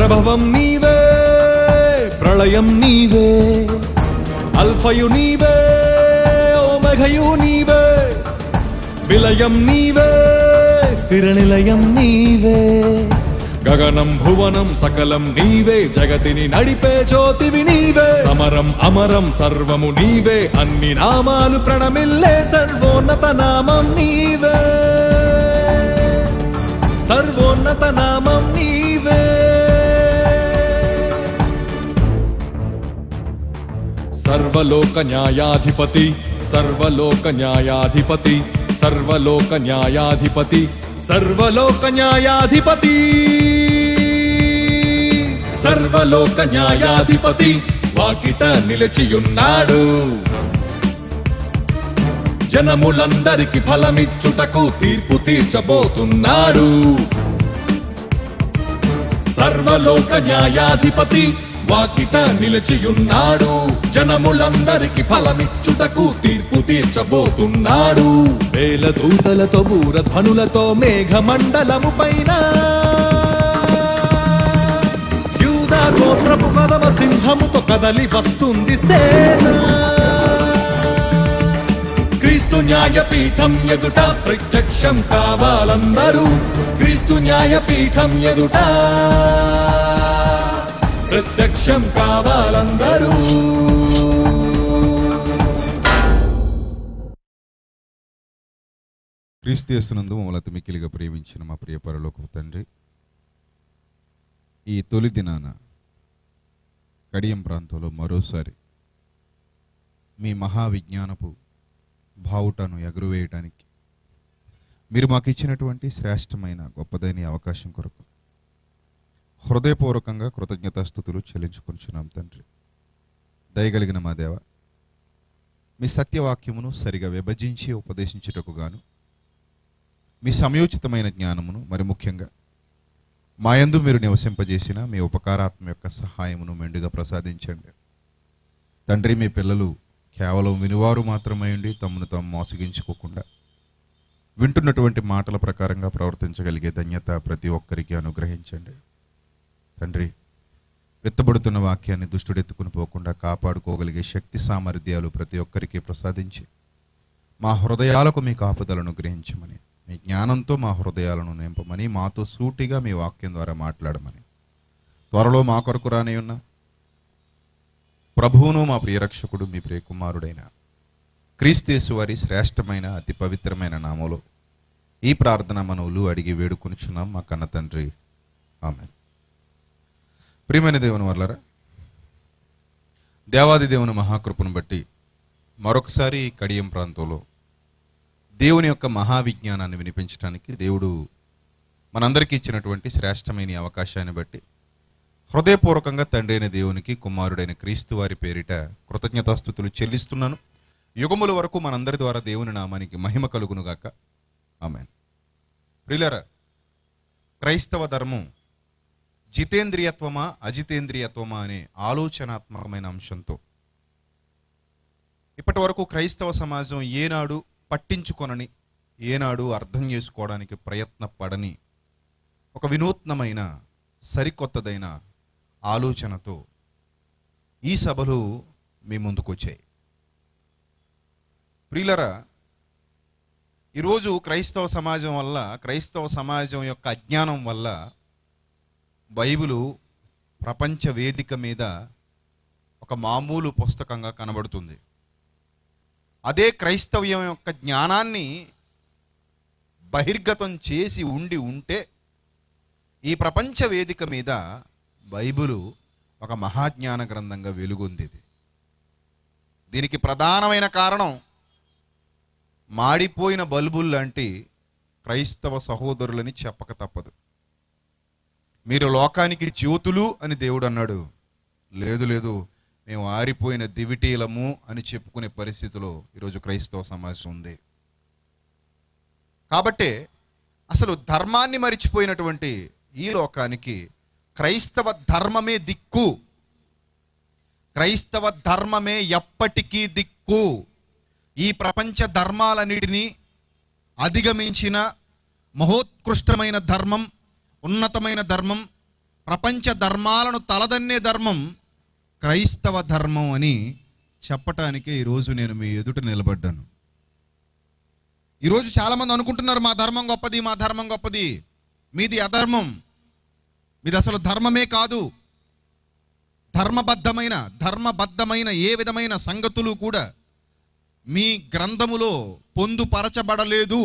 ప్రభవం నీవే ప్రళయం నీవే అల్ఫయు నీవే ఓమఘయు నీవే విలయం నీవే స్థిర నిలయం నీవే గగనం భువనం సకలం నీవే జగతిని నడిపే జ్యోతివి నీవే సమరం అమరం సర్వము నీవే అన్ని నామాలు ప్రణమిల్లే సర్వోన్నత నామం నీవే సర్వోన్నత నామం నీవే సర్వలోక న్యాయాధిపతి సర్వలోక న్యాయాధిపతి సర్వలోక న్యాయాధిపతి సర్వలోక న్యాయాధిపతి సర్వలోక న్యాయాధిపతి వాకిట నిలిచియున్నాడు జనములందరికి ఫలమిచ్చుటకు తీర్పు తీర్చబోతున్నాడు సర్వలోక న్యాయాధిపతి వాకిట నిలిచియున్నాడు జనములందరికి ఫలమిచ్చుటకు తీర్పు తీర్చబోతున్నాడు వేల దూతలతో బూరధ్వనులతో మేఘమండలము పైన యూదా గోత్రపు కదమ సింహముతో కదలి వస్తుంది సేన క్రీస్తు న్యాయపీఠం ఎదుట ప్రత్యక్షం కావాలందరూ క్రీస్తు న్యాయపీఠం ఎదుట ప్రత్యక్షం కావాలందరూ క్రీస్తు యేసునందు మమ్మల్ని అతి మిక్కిలిగా ప్రేమించిన మా ప్రియ పరలోకపు తండ్రి ఈ తొలి దినాన కడియం ప్రాంతంలో మరోసారి మీ మహావిజ్ఞానపు బావుటను ఎగురువేయటానికి మీరు మాకు ఇచ్చినటువంటి శ్రేష్టమైన గొప్పదైన ఈ అవకాశం కొరకు హృదయపూర్వకంగా కృతజ్ఞతాస్థుతులు చెల్లించుకొంచున్నాం తండ్రి దయగలిగిన మా దేవ మీ సత్యవాక్యమును సరిగా విభజించి ఉపదేశించుటకు గాను మీ సమయోచితమైన జ్ఞానమును మరి ముఖ్యంగా మాయందు మీరు నివసింపజేసిన మీ ఉపకారాత్మ యొక్క సహాయమును మెండుగా ప్రసాదించండి తండ్రి మీ పిల్లలు కేవలం వినివారు మాత్రమై ఉండి తమను తాము మోసగించుకోకుండా వింటున్నటువంటి మాటల ప్రకారంగా ప్రవర్తించగలిగే ధన్యత ప్రతి ఒక్కరికి అనుగ్రహించండి తండ్రి విత్తబడుతున్న వాక్యాన్ని దుష్టుడెత్తుకుని పోకుండా కాపాడుకోగలిగే శక్తి సామర్థ్యాలు ప్రతి ఒక్కరికి ప్రసాదించి మా హృదయాలకు మీ కాపుదలను గ్రహించమని మీ జ్ఞానంతో మా హృదయాలను నింపమని మాతో సూటిగా మీ వాక్యం ద్వారా మాట్లాడమని త్వరలో మా కొరకు రాని ఉన్న ప్రభువును మా ప్రియరక్షకుడు మీ ప్రియకుమారుడైన క్రీస్తేసు వారి శ్రేష్టమైన అతి పవిత్రమైన నామలో ఈ ప్రార్థన మనవులు అడిగి వేడుకొనిచున్నాం మా కన్న తండ్రి ఆమె ప్రియమైన దేవుని వల్లరా దేవాది దేవుని మహాకృపను బట్టి మరొకసారి ఈ కడియం ప్రాంతంలో దేవుని యొక్క మహావిజ్ఞానాన్ని వినిపించడానికి దేవుడు మనందరికీ ఇచ్చినటువంటి శ్రేష్టమైన ఈ అవకాశాన్ని బట్టి హృదయపూర్వకంగా తండ్రి అయిన దేవునికి కుమారుడైన క్రీస్తు వారి పేరిట కృతజ్ఞతాస్థుతులు చెల్లిస్తున్నాను యుగముల వరకు మనందరి ద్వారా దేవుని నామానికి మహిమ కలుగునుగాక ఆమెన్ ప్రియులరా క్రైస్తవ ధర్మం జితేంద్రియత్వమా అజితేంద్రియత్వమా అనే ఆలోచనాత్మకమైన అంశంతో ఇప్పటి వరకు క్రైస్తవ సమాజం ఏనాడు పట్టించుకొనని ఏనాడు అర్థం చేసుకోవడానికి ప్రయత్నపడని ఒక వినూత్నమైన సరికొత్తదైన ఆలోచనతో ఈ సభలు మీ ముందుకొచ్చాయి ప్రియులరా ఈరోజు క్రైస్తవ సమాజం వల్ల క్రైస్తవ సమాజం యొక్క అజ్ఞానం వల్ల బైబిలు ప్రపంచ వేదిక మీద ఒక మామూలు పుస్తకంగా కనబడుతుంది అదే క్రైస్తవ్యం యొక్క జ్ఞానాన్ని బహిర్గతం చేసి ఉండి ఉంటే ఈ ప్రపంచ వేదిక మీద బైబిలు ఒక మహాజ్ఞాన గ్రంథంగా వెలుగొందిది దీనికి ప్రధానమైన కారణం మాడిపోయిన బల్బుల్ లాంటి క్రైస్తవ సహోదరులని చెప్పక తప్పదు మీరు లోకానికి జ్యోతులు అని దేవుడు అన్నాడు లేదు లేదు మేము ఆరిపోయిన దివిటీలము అని చెప్పుకునే పరిస్థితిలో ఈరోజు క్రైస్తవ సమాజం ఉంది కాబట్టే అసలు ధర్మాన్ని మరిచిపోయినటువంటి ఈ లోకానికి క్రైస్తవ ధర్మమే దిక్కు క్రైస్తవ ధర్మమే ఎప్పటికీ దిక్కు ఈ ప్రపంచ ధర్మాలన్నిటినీ అధిగమించిన మహోత్కృష్టమైన ధర్మం ఉన్నతమైన ధర్మం ప్రపంచ ధర్మాలను తలదన్నే ధర్మం క్రైస్తవ ధర్మం అని చెప్పటానికే ఈరోజు నేను మీ ఎదుట నిలబడ్డాను ఈరోజు చాలామంది అనుకుంటున్నారు మా ధర్మం గొప్పది మా ధర్మం గొప్పది మీది అధర్మం మీది అసలు ధర్మమే కాదు ధర్మబద్ధమైన ధర్మబద్ధమైన ఏ విధమైన సంగతులు కూడా మీ గ్రంథములో పొందుపరచబడలేదు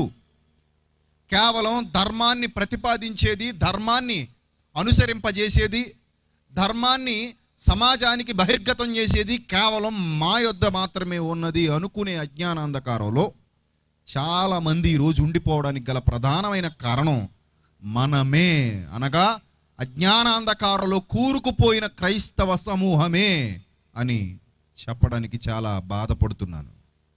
కేవలం ధర్మాన్ని ప్రతిపాదించేది ధర్మాన్ని అనుసరింపజేసేది ధర్మాన్ని సమాజానికి బహిర్గతం చేసేది కేవలం మా యొద్ద మాత్రమే ఉన్నది అనుకునే అజ్ఞానాంధకారంలో చాలామంది ఈరోజు ఉండిపోవడానికి గల ప్రధానమైన కారణం మనమే అనగా అజ్ఞానాంధకారంలో కూరుకుపోయిన క్రైస్తవ సమూహమే అని చెప్పడానికి చాలా బాధపడుతున్నాను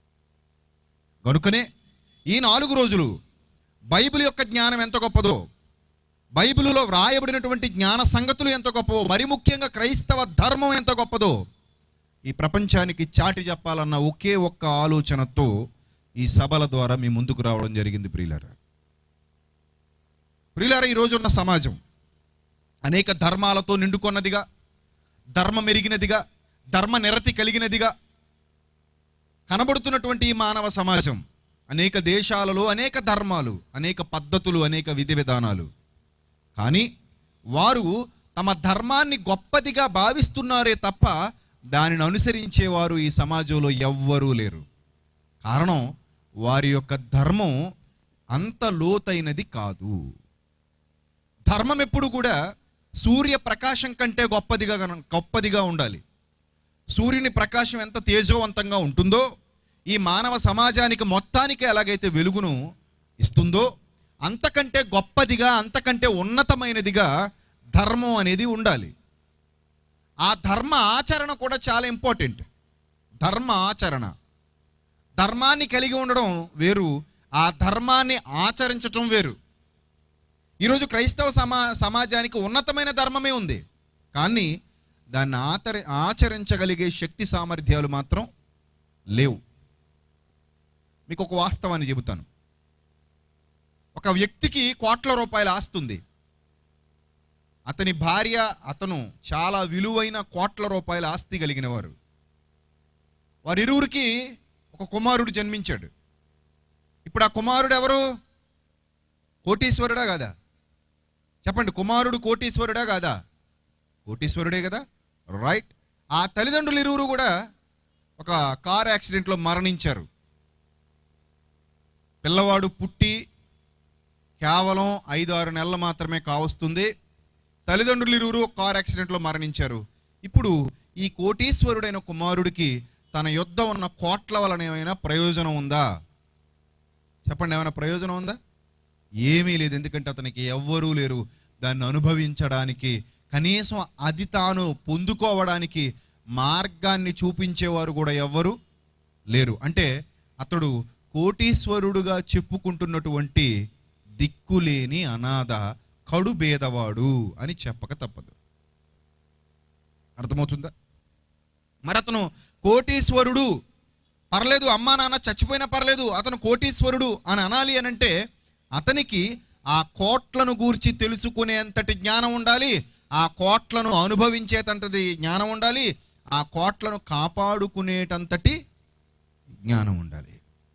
కనుకనే ఈ నాలుగు రోజులు బైబిల్ యొక్క జ్ఞానం ఎంత గొప్పదో బైబిలులో వ్రాయబడినటువంటి జ్ఞాన సంగతులు ఎంత గొప్పవో మరి ముఖ్యంగా క్రైస్తవ ధర్మం ఎంత గొప్పదో ఈ ప్రపంచానికి చాటి చెప్పాలన్న ఒకే ఒక్క ఆలోచనతో ఈ సభల ద్వారా మీ ముందుకు రావడం జరిగింది ప్రియులారా ప్రియులారా ఈ రోజున్న సమాజం అనేక ధర్మాలతో నిండుకొన్నదిగా ధర్మం ఎరిగినదిగా ధర్మ నిరతి కలిగినదిగా కనబడుతున్నటువంటి ఈ మానవ సమాజం అనేక దేశాలలో అనేక ధర్మాలు అనేక పద్ధతులు అనేక విధి విధానాలు కానీ వారు తమ ధర్మాన్ని గొప్పదిగా భావిస్తున్నారే తప్ప దానిని అనుసరించేవారు ఈ సమాజంలో ఎవ్వరూ లేరు కారణం వారి యొక్క ధర్మం అంత లోతైనది కాదు ధర్మం ఎప్పుడు కూడా సూర్య ప్రకాశం కంటే గొప్పదిగా గన- గొప్పదిగా ఉండాలి సూర్యుని ప్రకాశం ఎంత తేజోవంతంగా ఉంటుందో ఈ మానవ సమాజానికి మొత్తానికి ఎలాగైతే వెలుగును ఇస్తుందో అంతకంటే గొప్పదిగా అంతకంటే ఉన్నతమైనదిగా ధర్మం అనేది ఉండాలి ఆ ధర్మ ఆచరణ కూడా చాలా ఇంపార్టెంట్ ధర్మ ఆచరణ ధర్మాన్ని కలిగి ఉండడం వేరు ఆ ధర్మాన్ని ఆచరించటం వేరు ఈరోజు క్రైస్తవ సమా సమాజానికి ఉన్నతమైన ధర్మమే ఉంది కానీ దాన్ని ఆచరి ఆచరించగలిగే శక్తి సామర్థ్యాలు మాత్రం లేవు మీకు ఒక వాస్తవాన్ని చెబుతాను ఒక వ్యక్తికి కోట్ల రూపాయల ఆస్తి ఉంది అతని భార్య అతను చాలా విలువైన కోట్ల రూపాయల ఆస్తి కలిగిన వారు వారిరువురికి ఒక కుమారుడు జన్మించాడు ఇప్పుడు ఆ కుమారుడు ఎవరు కోటీశ్వరుడా కాదా చెప్పండి కుమారుడు కోటీశ్వరుడా కాదా కోటీశ్వరుడే కదా రైట్ ఆ తల్లిదండ్రులు ఇరువురు కూడా ఒక కార్ యాక్సిడెంట్లో మరణించారు పిల్లవాడు పుట్టి కేవలం ఐదు ఆరు నెలలు మాత్రమే కావస్తుంది తల్లిదండ్రులు ఇరువురు ఒక కార్ యాక్సిడెంట్లో మరణించారు ఇప్పుడు ఈ కోటీశ్వరుడైన కుమారుడికి తన యొద్ద ఉన్న కోట్ల వలన ఏమైనా ప్రయోజనం ఉందా చెప్పండి ఏమైనా ప్రయోజనం ఉందా ఏమీ లేదు ఎందుకంటే అతనికి ఎవ్వరూ లేరు దాన్ని అనుభవించడానికి కనీసం అది తాను పొందుకోవడానికి మార్గాన్ని చూపించేవారు కూడా ఎవ్వరు లేరు అంటే అతడు కోటీశ్వరుడుగా చెప్పుకుంటున్నటువంటి దిక్కులేని అనాథ కడు భేదవాడు అని చెప్పక తప్పదు అర్థమవుతుందా మరి అతను కోటీశ్వరుడు పర్లేదు అమ్మా నాన్న చచ్చిపోయినా పర్లేదు అతను కోటీశ్వరుడు అని అనాలి అని అంటే అతనికి ఆ కోట్లను గూర్చి తెలుసుకునేంతటి జ్ఞానం ఉండాలి ఆ కోట్లను అనుభవించేటంతటి జ్ఞానం ఉండాలి ఆ కోట్లను కాపాడుకునేటంతటి జ్ఞానం ఉండాలి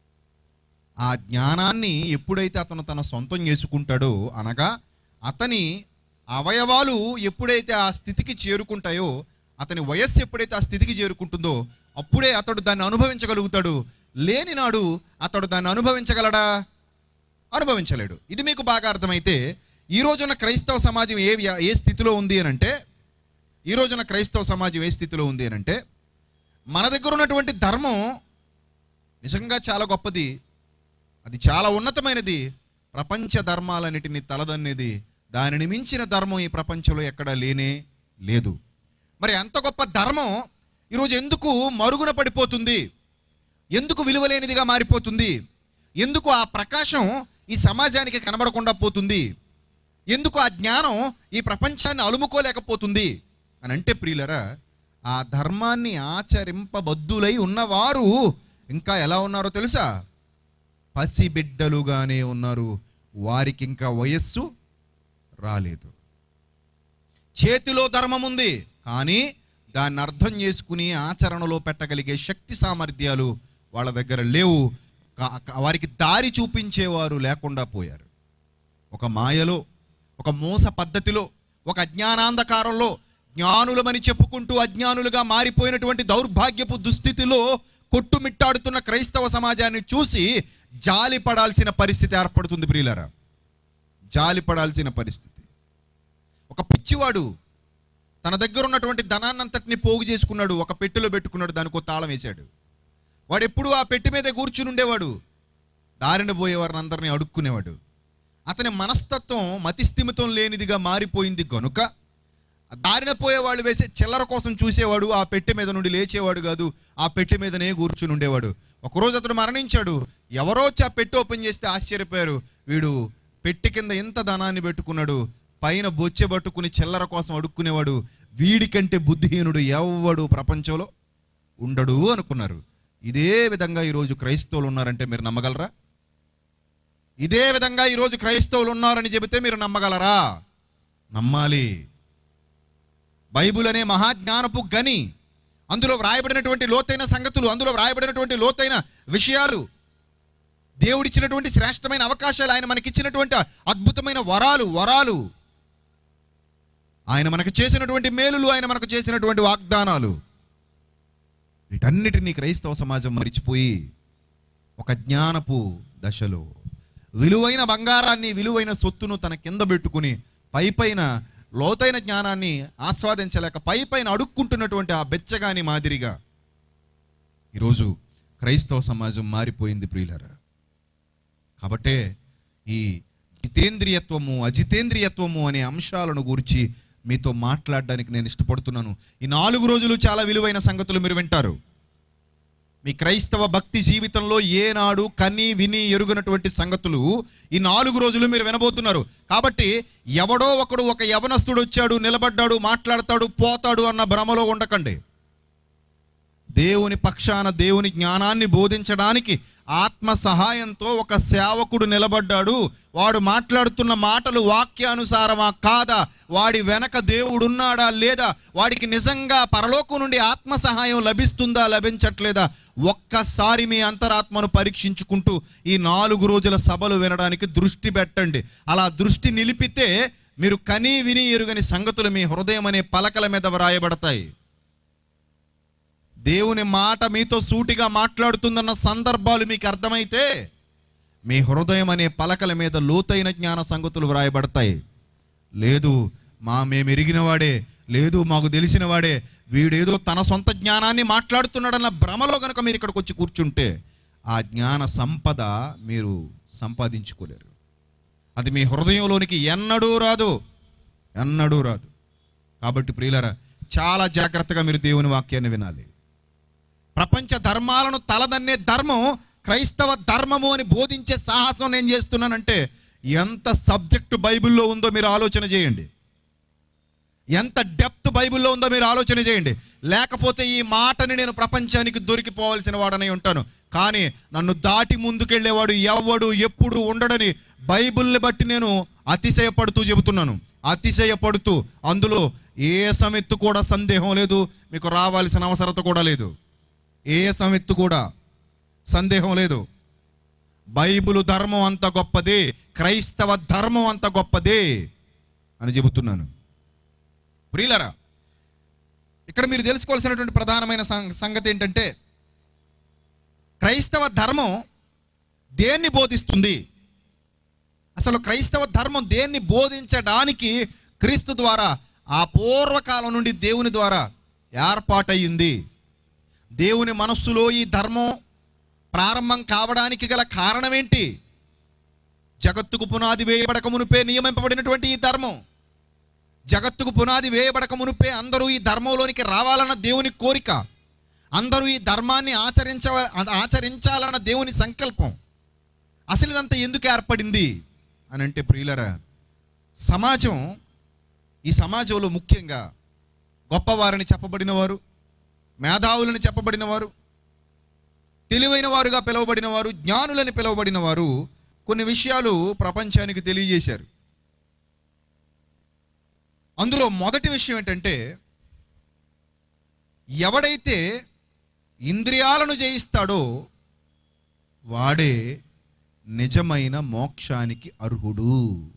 ఆ జ్ఞానాన్ని ఎప్పుడైతే అతను తన సొంతం చేసుకుంటాడో అనగా అతని అవయవాలు ఎప్పుడైతే ఆ స్థితికి చేరుకుంటాయో అతని వయస్సు ఎప్పుడైతే ఆ స్థితికి చేరుకుంటుందో అప్పుడే అతడు దాన్ని అనుభవించగలుగుతాడు లేని నాడు అతడు దాన్ని అనుభవించగలడా అనుభవించలేడు ఇది మీకు బాగా అర్థమైతే ఈ రోజున క్రైస్తవ సమాజం ఏ వ్యా- ఏ స్థితిలో ఉంది అని అంటే ఈ రోజున క్రైస్తవ సమాజం ఏ స్థితిలో ఉంది అని అంటే మన దగ్గర ఉన్నటువంటి ధర్మం నిజంగా చాలా గొప్పది అది చాలా ఉన్నతమైనది ప్రపంచ ధర్మాలన్నిటిని తలదన్నేది దానిని మించిన ధర్మం ఈ ప్రపంచంలో ఎక్కడా లేనే లేదు మరి అంత గొప్ప ధర్మం ఈరోజు ఎందుకు మరుగున పడిపోతుంది ఎందుకు విలువలేనిదిగా మారిపోతుంది ఎందుకు ఆ ప్రకాశం ఈ సమాజానికి కనబడకుండా పోతుంది ఎందుకు ఆ జ్ఞానం ఈ ప్రపంచాన్ని అలుముకోలేకపోతుంది అని అంటే ప్రియులరా ఆ ధర్మాన్ని ఆచరింపబద్దులై ఉన్నవారు ఇంకా ఎలా ఉన్నారో తెలుసా పసిబిడ్డలుగానే ఉన్నారు వారికి ఇంకా వయస్సు రాలేదు చేతిలో ధర్మం ఉంది కానీ దాన్ని అర్థం చేసుకుని ఆచరణలో పెట్టగలిగే శక్తి సామర్థ్యాలు వాళ్ళ దగ్గర లేవు కా- కా- వారికి దారి చూపించేవారు లేకుండా పోయారు ఒక మాయలో ఒక మోస పద్ధతిలో ఒక అజ్ఞానాంధకారంలో జ్ఞానులమని చెప్పుకుంటూ అజ్ఞానులుగా మారిపోయినటువంటి దౌర్భాగ్యపు దుస్థితిలో కొట్టుమిట్టాడుతున్న క్రైస్తవ సమాజాన్ని చూసి జాలి పడాల్సిన పరిస్థితి ఏర్పడుతుంది ప్రియులరా జాలి పడాల్సిన పరిస్థితి ఒక పిచ్చివాడు తన దగ్గర ఉన్నటువంటి ధనాన్నంతటిని పోగు చేసుకున్నాడు ఒక పెట్టెలో పెట్టుకున్నాడు దానికి ఒక తాళం వేశాడు వాడు ఎప్పుడూ ఆ పెట్టి మీద కూర్చుని ఉండేవాడు దారిన పోయేవారిని అందరినీ అడుక్కునేవాడు అతని మనస్తత్వం మతిస్థిమితం లేనిదిగా మారిపోయింది గనుక ఆ దారిన పోయేవాళ్ళు వేసే చిల్లర కోసం చూసేవాడు ఆ పెట్టె మీద నుండి లేచేవాడు కాదు ఆ పెట్టె మీదనే కూర్చుని ఉండేవాడు ఒకరోజు అతడు మరణించాడు ఎవరో వచ్చి ఆ పెట్టె ఓపెన్ చేస్తే ఆశ్చర్యపోయారు వీడు పెట్టె కింద ఎంత ధనాన్ని పెట్టుకున్నాడు పైన బొచ్చె పట్టుకుని చిల్లర కోసం అడుక్కునేవాడు వీడికంటే బుద్ధిహీనుడు ఎవ్వడు ప్రపంచంలో ఉండడు అనుకున్నారు ఇదే విధంగా ఈరోజు క్రైస్తవులు ఉన్నారంటే మీరు నమ్మగలరా ఇదే విధంగా ఈరోజు క్రైస్తవులు ఉన్నారని చెబితే మీరు నమ్మగలరా నమ్మాలి బైబుల్ అనే మహాజ్ఞానపు గని అందులో వ్రాయబడినటువంటి లోతైన సంగతులు అందులో వ్రాయబడినటువంటి లోతైన విషయాలు దేవుడిచ్చినటువంటి శ్రేష్టమైన అవకాశాలు ఆయన మనకిచ్చినటువంటి అద్భుతమైన వరాలు వరాలు ఆయన మనకు చేసినటువంటి మేలులు ఆయన మనకు చేసినటువంటి వాగ్దానాలు వీటన్నిటినీ క్రైస్తవ సమాజం మరిచిపోయి ఒక జ్ఞానపు దశలో విలువైన బంగారాన్ని విలువైన సొత్తును తన కింద పెట్టుకుని పై పైన లోతైన జ్ఞానాన్ని ఆస్వాదించలేక పై పైన అడుక్కుంటున్నటువంటి ఆ బెచ్చగాని మాదిరిగా ఈరోజు క్రైస్తవ సమాజం మారిపోయింది ప్రియులరా కాబట్టే ఈ జితేంద్రియత్వము అజితేంద్రియత్వము అనే అంశాలను గురించి మీతో మాట్లాడడానికి నేను ఇష్టపడుతున్నాను ఈ నాలుగు రోజులు చాలా విలువైన సంగతులు మీరు వింటారు మీ క్రైస్తవ భక్తి జీవితంలో ఏనాడు కని విని ఎరుగనటువంటి సంగతులు ఈ నాలుగు రోజులు మీరు వినబోతున్నారు కాబట్టి ఎవడో ఒకడు ఒక యవనస్తుడు వచ్చాడు నిలబడ్డాడు మాట్లాడతాడు పోతాడు అన్న భ్రమలో ఉండకండి దేవుని పక్షాన దేవుని జ్ఞానాన్ని బోధించడానికి ఆత్మ సహాయంతో ఒక సేవకుడు నిలబడ్డాడు వాడు మాట్లాడుతున్న మాటలు వాక్యానుసారమా కాదా వాడి వెనక దేవుడున్నాడా లేదా వాడికి నిజంగా పరలోకం నుండి ఆత్మ సహాయం లభిస్తుందా లభించట్లేదా ఒక్కసారి మీ అంతరాత్మను పరీక్షించుకుంటూ ఈ నాలుగు రోజుల సభలు వినడానికి దృష్టి పెట్టండి అలా దృష్టి నిలిపితే మీరు కనీ విని ఎరుగని సంగతులు మీ హృదయం అనే పలకల మీద వ్రాయబడతాయి దేవుని మాట మీతో సూటిగా మాట్లాడుతుందన్న సందర్భాలు మీకు అర్థమైతే మీ హృదయం అనే పలకల మీద లోతైన జ్ఞాన సంగతులు వ్రాయబడతాయి లేదు మా మేము ఎరిగిన వాడే లేదు మాకు తెలిసిన వాడే వీడేదో తన సొంత జ్ఞానాన్ని మాట్లాడుతున్నాడన్న భ్రమలో కనుక మీరు ఇక్కడికి వచ్చి కూర్చుంటే ఆ జ్ఞాన సంపద మీరు సంపాదించుకోలేరు అది మీ హృదయంలోనికి ఎన్నడూ రాదు ఎన్నడూ రాదు కాబట్టి ప్రియులరా చాలా జాగ్రత్తగా మీరు దేవుని వాక్యాన్ని వినాలి ప్రపంచ ధర్మాలను తలదన్నే ధర్మం క్రైస్తవ ధర్మము అని బోధించే సాహసం నేను చేస్తున్నానంటే ఎంత సబ్జెక్టు బైబిల్లో ఉందో మీరు ఆలోచన చేయండి ఎంత డెప్త్ బైబిల్లో ఉందో మీరు ఆలోచన చేయండి లేకపోతే ఈ మాటని నేను ప్రపంచానికి దొరికిపోవాల్సిన వాడనై ఉంటాను కానీ నన్ను దాటి ముందుకెళ్ళేవాడు ఎవ్వడు ఎప్పుడు ఉండడని బైబిల్ని బట్టి నేను అతిశయపడుతూ చెబుతున్నాను అతిశయపడుతూ అందులో ఏ సమెత్తు కూడా సందేహం లేదు మీకు రావాల్సిన అవసరత కూడా లేదు ఏ సమెత్తు కూడా సందేహం లేదు బైబిలు ధర్మం అంత గొప్పదే క్రైస్తవ ధర్మం అంత గొప్పదే అని చెబుతున్నాను ప్రియులరా ఇక్కడ మీరు తెలుసుకోవాల్సినటువంటి ప్రధానమైన సం- సంగతి ఏంటంటే క్రైస్తవ ధర్మం దేన్ని బోధిస్తుంది అసలు క్రైస్తవ ధర్మం దేన్ని బోధించడానికి క్రీస్తు ద్వారా ఆ పూర్వకాలం నుండి దేవుని ద్వారా ఏర్పాటయ్యింది దేవుని మనస్సులో ఈ ధర్మం ప్రారంభం కావడానికి గల కారణం ఏంటి జగత్తుకు పునాది వేయబడక మునుపే నియమింపబడినటువంటి ఈ ధర్మం జగత్తుకు పునాది వేయబడక మునుపే అందరూ ఈ ధర్మంలోనికి రావాలన్న దేవుని కోరిక అందరూ ఈ ధర్మాన్ని ఆచరించ ఆచరించాలన్న దేవుని సంకల్పం అసలు ఇదంతా ఎందుకు ఏర్పడింది అని అంటే ప్రియులరా సమాజం ఈ సమాజంలో ముఖ్యంగా గొప్పవారని చెప్పబడిన వారు మేధావులని చెప్పబడిన వారు తెలివైన వారుగా పిలువబడిన వారు జ్ఞానులని పిలువబడిన వారు కొన్ని విషయాలు ప్రపంచానికి తెలియజేశారు అందులో మొదటి విషయం ఏంటంటే ఎవడైతే ఇంద్రియాలను జయిస్తాడో వాడే నిజమైన మోక్షానికి అర్హుడు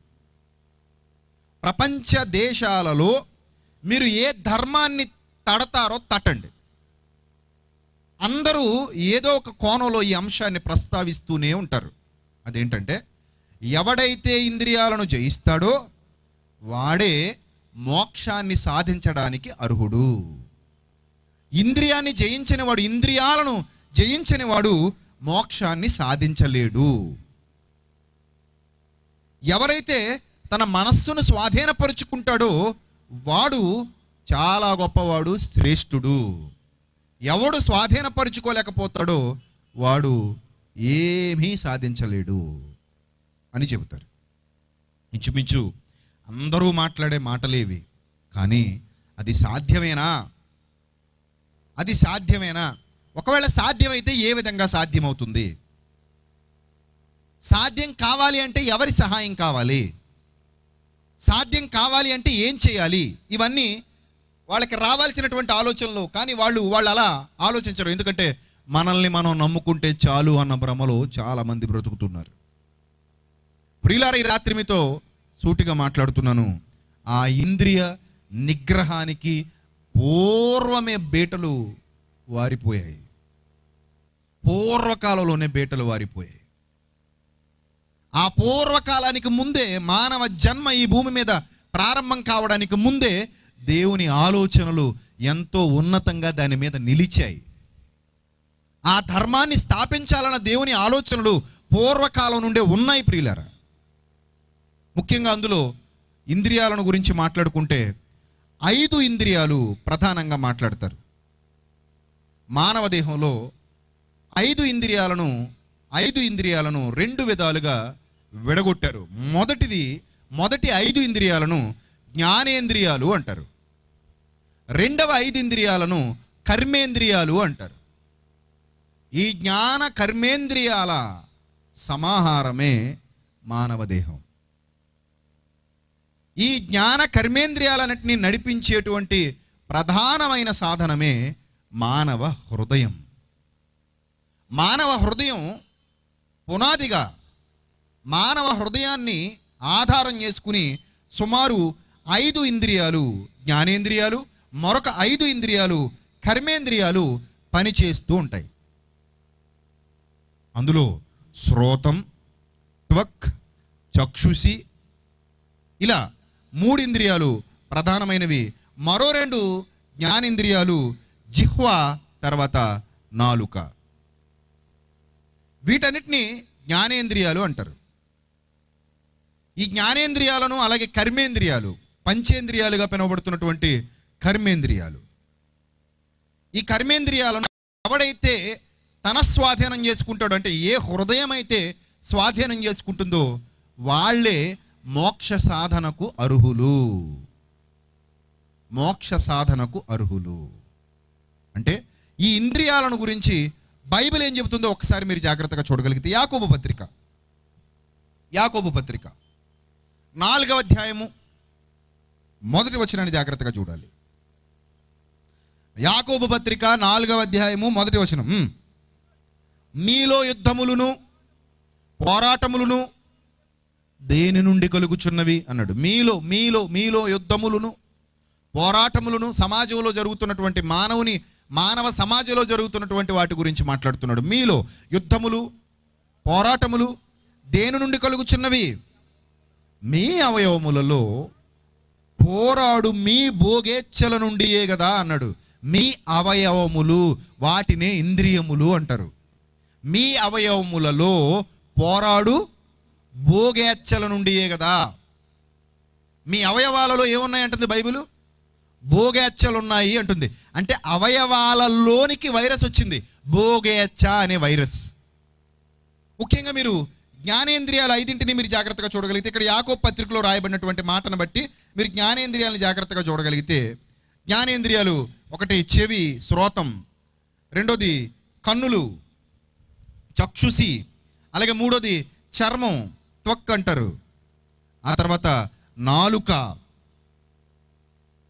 ప్రపంచ దేశాలలో మీరు ఏ ధర్మాన్ని తడతారో తట్టండి అందరూ ఏదో ఒక కోణంలో ఈ అంశాన్ని ప్రస్తావిస్తూనే ఉంటారు అదేంటంటే ఎవడైతే ఇంద్రియాలను జయిస్తాడో వాడే మోక్షాన్ని సాధించడానికి అర్హుడు ఇంద్రియాన్ని జయించని వాడు ఇంద్రియాలను జయించని వాడు మోక్షాన్ని సాధించలేడు ఎవరైతే తన మనస్సును స్వాధీనపరుచుకుంటాడో వాడు చాలా గొప్పవాడు శ్రేష్ఠుడు ఎవడు స్వాధీనపరుచుకోలేకపోతాడో వాడు ఏమీ సాధించలేడు అని చెబుతారు ఇంచుమించు అందరూ మాట్లాడే మాటలేవి కానీ అది సాధ్యమేనా అది సాధ్యమేనా ఒకవేళ సాధ్యమైతే ఏ విధంగా సాధ్యమవుతుంది సాధ్యం కావాలి అంటే ఎవరి సహాయం కావాలి సాధ్యం కావాలి అంటే ఏం చేయాలి ఇవన్నీ వాళ్ళకి రావాల్సినటువంటి ఆలోచనలు కానీ వాళ్ళు వాళ్ళు అలా ఆలోచించరు ఎందుకంటే మనల్ని మనం నమ్ముకుంటే చాలు అన్న భ్రమలో చాలా మంది బ్రతుకుతున్నారు ప్రియులార ఈ రాత్రి మీతో సూటిగా మాట్లాడుతున్నాను ఆ ఇంద్రియ నిగ్రహానికి పూర్వమే బేటలు వారిపోయాయి పూర్వకాలంలోనే బేటలు వారిపోయాయి ఆ పూర్వకాలానికి ముందే మానవ జన్మ ఈ భూమి మీద ప్రారంభం కావడానికి ముందే దేవుని ఆలోచనలు ఎంతో ఉన్నతంగా దాని మీద నిలిచాయి ఆ ధర్మాన్ని స్థాపించాలన్న దేవుని ఆలోచనలు పూర్వకాలం నుండే ఉన్నాయి ప్రియులారా ముఖ్యంగా అందులో ఇంద్రియాలను గురించి మాట్లాడుకుంటే ఐదు ఇంద్రియాలు ప్రధానంగా మాట్లాడతారు మానవ దేహంలో ఐదు ఇంద్రియాలను ఐదు ఇంద్రియాలను రెండు విధాలుగా విడగొట్టారు మొదటిది మొదటి ఐదు ఇంద్రియాలను జ్ఞానేంద్రియాలు అంటారు రెండవ ఐదు ఇంద్రియాలను కర్మేంద్రియాలు అంటారు ఈ జ్ఞాన కర్మేంద్రియాల సమాహారమే మానవ దేహం ఈ జ్ఞాన కర్మేంద్రియాలన్నింటినీ నడిపించేటువంటి ప్రధానమైన సాధనమే మానవ హృదయం మానవ హృదయం పునాదిగా మానవ హృదయాన్ని ఆధారం చేసుకుని సుమారు ఐదు ఇంద్రియాలు జ్ఞానేంద్రియాలు మరొక ఐదు ఇంద్రియాలు కర్మేంద్రియాలు పనిచేస్తూ ఉంటాయి అందులో శ్రోతం త్వక్ చక్షుషి ఇలా మూడు ఇంద్రియాలు ప్రధానమైనవి మరో రెండు జ్ఞానేంద్రియాలు జిహ్వ తర్వాత నాలుక వీటన్నిటిని జ్ఞానేంద్రియాలు అంటారు ఈ జ్ఞానేంద్రియాలను అలాగే కర్మేంద్రియాలు పంచేంద్రియాలుగా పిలువబడుతున్నటువంటి కర్మేంద్రియాలు ఈ కర్మేంద్రియాలను ఎవడైతే తన స్వాధీనం చేసుకుంటాడో అంటే ఏ హృదయం అయితే స్వాధీనం చేసుకుంటుందో వాళ్ళే మోక్ష సాధనకు అర్హులు మోక్ష సాధనకు అర్హులు అంటే ఈ ఇంద్రియాలను గురించి బైబిల్ ఏం చెబుతుందో ఒకసారి మీరు జాగ్రత్తగా చూడగలిగితే యాకోబు పత్రిక యాకోబు పత్రిక నాలుగవ అధ్యాయము మొదటి వచనాన్ని జాగ్రత్తగా చూడాలి యాకోబు పత్రిక నాలుగవ అధ్యాయము మొదటి వచనం ఉమ్. మీలో యుద్ధములను పోరాటములను దేని నుండి కలుగుచున్నవి అన్నాడు మీలో మీలో మీలో యుద్ధములను పోరాటములను సమాజంలో జరుగుతున్నటువంటి మానవుని మానవ సమాజంలో జరుగుతున్నటువంటి వాటి గురించి మాట్లాడుతున్నాడు మీలో యుద్ధములు పోరాటములు దేని నుండి కలుగుచున్నవి మీ అవయవములలో పోరాడు మీ భోగేచ్ఛల నుండియే కదా అన్నాడు మీ అవయవములు వాటినే ఇంద్రియములు అంటారు మీ అవయవములలో పోరాడు భోగేచ్ఛల నుండియే కదా మీ అవయవాలలో ఏమున్నాయంటుంది బైబిల్ భోగేచ్ఛలు ఉన్నాయి అంటుంది అంటే అవయవాలలోనికి వైరస్ వచ్చింది భోగేచ్ఛ అనే వైరస్ ముఖ్యంగా మీరు జ్ఞానేంద్రియాలు ఐదింటిని మీరు జాగ్రత్తగా చూడగలిగితే ఇక్కడ యాకో పత్రికలో రాయబడినటువంటి మాటను బట్టి మీరు జ్ఞానేంద్రియాలను జాగ్రత్తగా చూడగలిగితే జ్ఞానేంద్రియాలు ఒకటి చెవి శ్రోతం రెండోది కన్నులు చక్షుసి అలాగే మూడోది చర్మం త్వక్ అంటారు ఆ తర్వాత నాలుక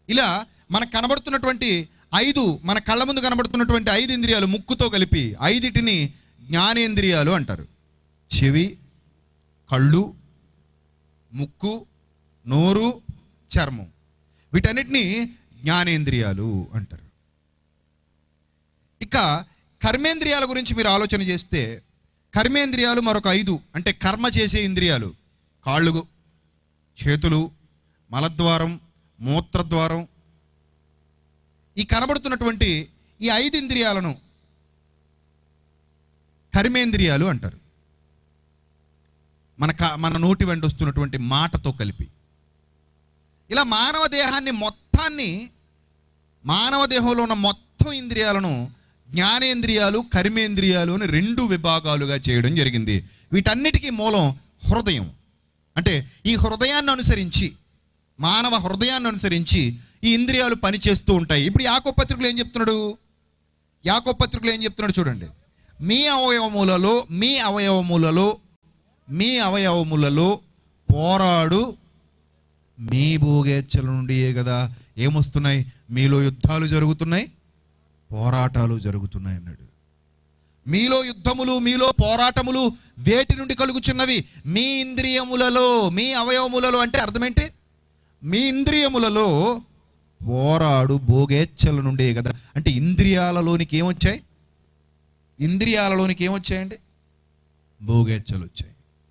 ఇలా మనకు కనబడుతున్నటువంటి ఐదు మన కళ్ళ ముందు కనబడుతున్నటువంటి ఐదు ఇంద్రియాలు ముక్కుతో కలిపి ఐదిటిని జ్ఞానేంద్రియాలు అంటారు చెవి కళ్ళు ముక్కు నోరు చర్మం వీటన్నిటిని జ్ఞానేంద్రియాలు అంటారు ఇక కర్మేంద్రియాల గురించి మీరు ఆలోచన చేస్తే కర్మేంద్రియాలు మరొక ఐదు అంటే కర్మ చేసే ఇంద్రియాలు కాళ్ళు చేతులు మలద్వారం మూత్రద్వారం ఈ కనబడుతున్నటువంటి ఈ ఐదు ఇంద్రియాలను కర్మేంద్రియాలు అంటారు మన క- మన నోటి వెంట వస్తున్నటువంటి మాటతో కలిపి ఇలా మానవ దేహాన్ని మొత్తాన్ని మానవ దేహంలో ఉన్న మొత్తం ఇంద్రియాలను జ్ఞానేంద్రియాలు కర్మేంద్రియాలు అని రెండు విభాగాలుగా చేయడం జరిగింది వీటన్నిటికీ మూలం హృదయం అంటే ఈ హృదయాన్ని అనుసరించి మానవ హృదయాన్ని అనుసరించి ఈ ఇంద్రియాలు పనిచేస్తూ ఉంటాయి ఇప్పుడు యాకో పత్రికలు ఏం చెప్తున్నాడు యాకో పత్రికలు ఏం చెప్తున్నాడు చూడండి మీ అవయవములలో మీ అవయవములలో మీ అవయవములలో పోరాడు మీ భోగేచ్ఛల నుండియే కదా ఏమొస్తున్నాయి మీలో యుద్ధాలు జరుగుతున్నాయి పోరాటాలు జరుగుతున్నాయి అన్నాడు మీలో యుద్ధములు మీలో పోరాటములు వేటి నుండి కలుగుచున్నవి మీ ఇంద్రియములలో మీ అవయవములలో అంటే అర్థమేంటి మీ ఇంద్రియములలో పోరాడు భోగేచ్ఛల నుండే కదా అంటే ఇంద్రియాలలోనికి ఏమొచ్చాయి ఇంద్రియాలలోనికి ఏమొచ్చాయండి భోగేచ్ఛలు వచ్చాయి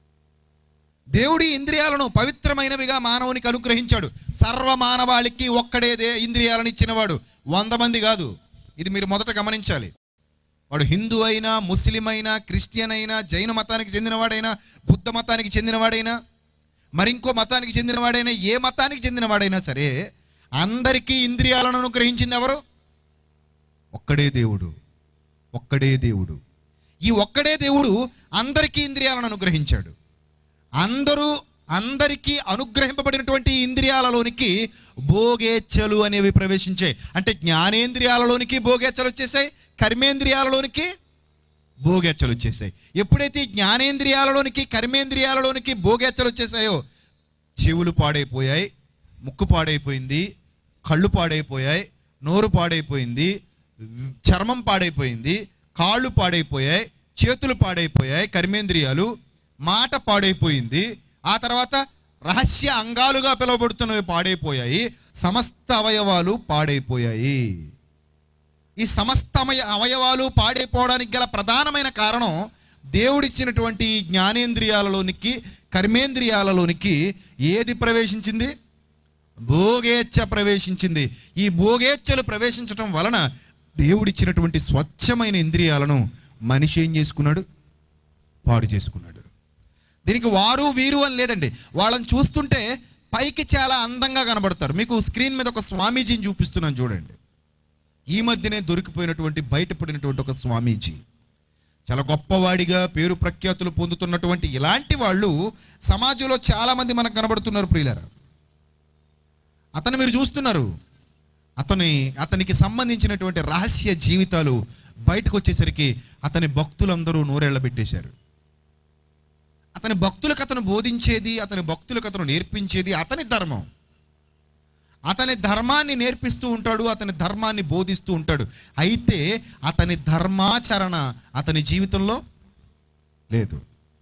దేవుడి ఇంద్రియాలను పవిత్రమైనవిగా మానవునికి అనుగ్రహించాడు సర్వ మానవాళికి ఒక్కడే దే ఇంద్రియాలను ఇచ్చినవాడు వంద మంది కాదు ఇది మీరు మొదట గమనించాలి వాడు హిందూ అయినా ముస్లిం అయినా క్రిస్టియన్ అయినా జైన మతానికి చెందినవాడైనా బుద్ధ మతానికి చెందినవాడైనా మరింకో మతానికి చెందినవాడైనా ఏ మతానికి చెందినవాడైనా సరే అందరికీ ఇంద్రియాలను అనుగ్రహించింది ఎవరు ఒక్కడే దేవుడు ఒక్కడే దేవుడు ఈ ఒక్కడే దేవుడు అందరికీ ఇంద్రియాలను అనుగ్రహించాడు అందరూ అందరికీ అనుగ్రహింపబడినటువంటి ఈ ఇంద్రియాలలోనికి భోగేచ్ఛలు అనేవి ప్రవేశించాయి అంటే జ్ఞానేంద్రియాలలోనికి భోగేచ్ఛలు వచ్చేసాయి కర్మేంద్రియాలలోనికి భోగేచ్ఛలు వచ్చేసాయి ఎప్పుడైతే ఈ జ్ఞానేంద్రియాలలోనికి కర్మేంద్రియాలలోనికి భోగేచ్ఛలు వచ్చేసాయో చెవులు పాడైపోయాయి ముక్కు పాడైపోయింది కళ్ళు పాడైపోయాయి నోరు పాడైపోయింది చర్మం పాడైపోయింది కాళ్ళు పాడైపోయాయి చేతులు పాడైపోయాయి కర్మేంద్రియాలు మాట పాడైపోయింది ఆ తర్వాత రహస్య అంగాలుగా పిలువబడుతున్నవి పాడైపోయాయి సమస్త అవయవాలు పాడైపోయాయి ఈ సమస్త అవయ- అవయవాలు పాడైపోవడానికి గల ప్రధానమైన కారణం దేవుడిచ్చినటువంటి ఈ జ్ఞానేంద్రియాలలోనికి కర్మేంద్రియాలలోనికి ఏది ప్రవేశించింది భోగేచ్ఛ ప్రవేశించింది ఈ భోగేచ్ఛలు ప్రవేశించటం వలన దేవుడిచ్చినటువంటి స్వచ్ఛమైన ఇంద్రియాలను మనిషి ఏం చేసుకున్నాడు పాడు చేసుకున్నాడు దీనికి వారు వీరు అని లేదండి వాళ్ళని చూస్తుంటే పైకి చాలా అందంగా కనబడతారు మీకు స్క్రీన్ మీద ఒక స్వామీజీని చూపిస్తున్నాను చూడండి ఈ మధ్యనే దొరికిపోయినటువంటి బయటపడినటువంటి ఒక స్వామీజీ చాలా గొప్పవాడిగా పేరు ప్రఖ్యాతులు పొందుతున్నటువంటి ఇలాంటి వాళ్ళు సమాజంలో చాలా మంది మనకు కనబడుతున్నారు ప్రియులారా అతను మీరు చూస్తున్నారు అతని అతనికి సంబంధించినటువంటి రహస్య జీవితాలు బయటకు వచ్చేసరికి అతని భక్తులందరూ నోరెళ్ళబెట్టేశారు అతని భక్తులకు అతను బోధించేది అతని భక్తులకు అతను నేర్పించేది అతని ధర్మం అతని ధర్మాన్ని నేర్పిస్తూ ఉంటాడు అతని ధర్మాన్ని బోధిస్తూ ఉంటాడు అయితే అతని ధర్మాచరణ అతని జీవితంలో లేదు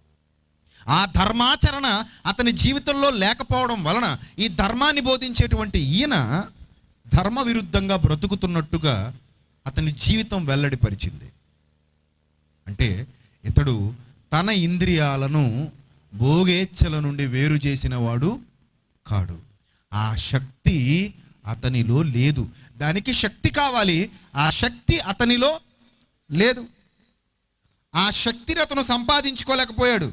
ఆ ధర్మాచరణ అతని జీవితంలో లేకపోవడం వలన ఈ ధర్మాన్ని బోధించేటువంటి ఈయన ధర్మ విరుద్ధంగా బ్రతుకుతున్నట్టుగా అతని జీవితం వెల్లడిపరిచింది అంటే ఇతడు తన ఇంద్రియాలను భోగేచ్ఛల నుండి వేరు చేసిన వాడు కాడు ఆ శక్తి అతనిలో లేదు దానికి శక్తి కావాలి ఆ శక్తి అతనిలో లేదు ఆ శక్తిని అతను సంపాదించుకోలేకపోయాడు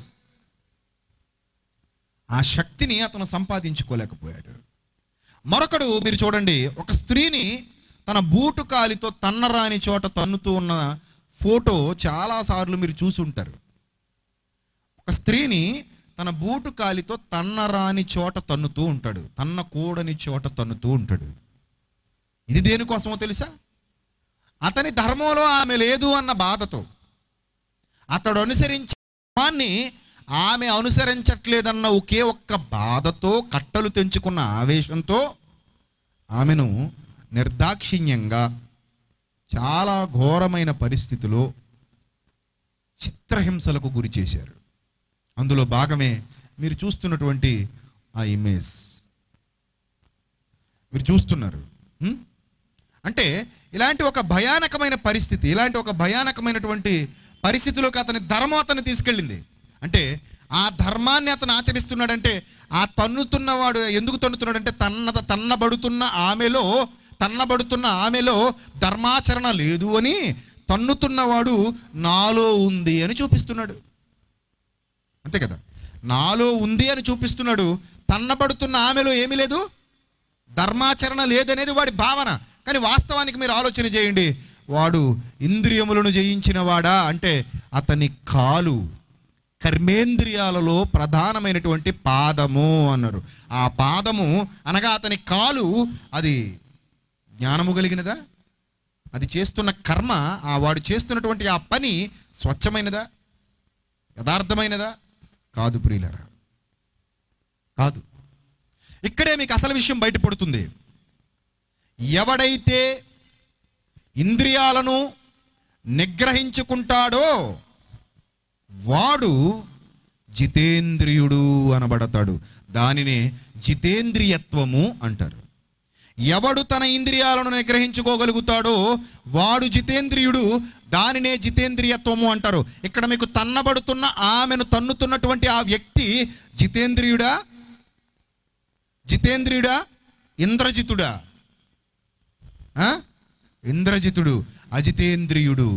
ఆ శక్తిని అతను సంపాదించుకోలేకపోయాడు మరొకడు మీరు చూడండి ఒక స్త్రీని తన బూటు కాలితో తన్నరాని చోట తన్నుతూ ఉన్న ఫోటో చాలాసార్లు మీరు చూసి ఉంటారు ఒక స్త్రీని తన బూటు కాలితో తన్నరాని చోట తన్నుతూ ఉంటాడు తన్న కూడని చోట తన్నుతూ ఉంటాడు ఇది దేనికోసమో తెలుసా అతని ధర్మంలో ఆమె లేదు అన్న బాధతో అతడు అనుసరించే ధర్మాన్ని ఆమె అనుసరించట్లేదన్న ఒకే ఒక్క బాధతో కట్టలు తెంచుకున్న ఆవేశంతో ఆమెను నిర్దాక్షిణ్యంగా చాలా ఘోరమైన పరిస్థితిలో చిత్రహింసలకు గురి చేశారు అందులో భాగమే మీరు చూస్తున్నటువంటి ఆ ఇమేజ్ మీరు చూస్తున్నారు హ్మ్? అంటే ఇలాంటి ఒక భయానకమైన పరిస్థితి ఇలాంటి ఒక భయానకమైనటువంటి పరిస్థితిలోకి అతని ధర్మం అతన్ని తీసుకెళ్ళింది అంటే ఆ ధర్మాన్ని అతను ఆచరిస్తున్నాడంటే ఆ తన్నుతున్నవాడు ఎందుకు తన్నుతున్నాడంటే తన్న తన్నబడుతున్న ఆమెలో తన్నబడుతున్న ఆమెలో ధర్మాచరణ లేదు అని తన్నుతున్నవాడు నాలో ఉంది అని చూపిస్తున్నాడు అంతే కదా నాలో ఉంది అని చూపిస్తున్నాడు తన్నబడుతున్న ఆమెలో ఏమీ లేదు ధర్మాచరణ లేదనేది వాడి భావన కానీ వాస్తవానికి మీరు ఆలోచన చేయండి వాడు ఇంద్రియములను జయించిన వాడా అంటే అతని కాలు కర్మేంద్రియాలలో ప్రధానమైనటువంటి పాదము అన్నారు ఆ పాదము అనగా అతని కాలు అది జ్ఞానము కలిగినదా అది చేస్తున్న కర్మ ఆ వాడు చేస్తున్నటువంటి ఆ పని స్వచ్ఛమైనదా యథార్థమైనదా కాదు ప్రియులరా కాదు ఇక్కడే మీకు అసలు విషయం బయటపడుతుంది ఎవడైతే ఇంద్రియాలను నిగ్రహించుకుంటాడో వాడు జితేంద్రియుడు అనబడతాడు దానినే జితేంద్రియత్వము అంటారు ఎవడు తన ఇంద్రియాలను నిగ్రహించుకోగలుగుతాడో వాడు జితేంద్రియుడు దానినే జితేంద్రియత్వము అంటారు ఇక్కడ మీకు తన్నబడుతున్న ఆమెను తన్నుతున్నటువంటి ఆ వ్యక్తి జితేంద్రియుడా జితేంద్రియుడా ఇంద్రజితుడా ఆ? ఇంద్రజితుడు అజితేంద్రియుడు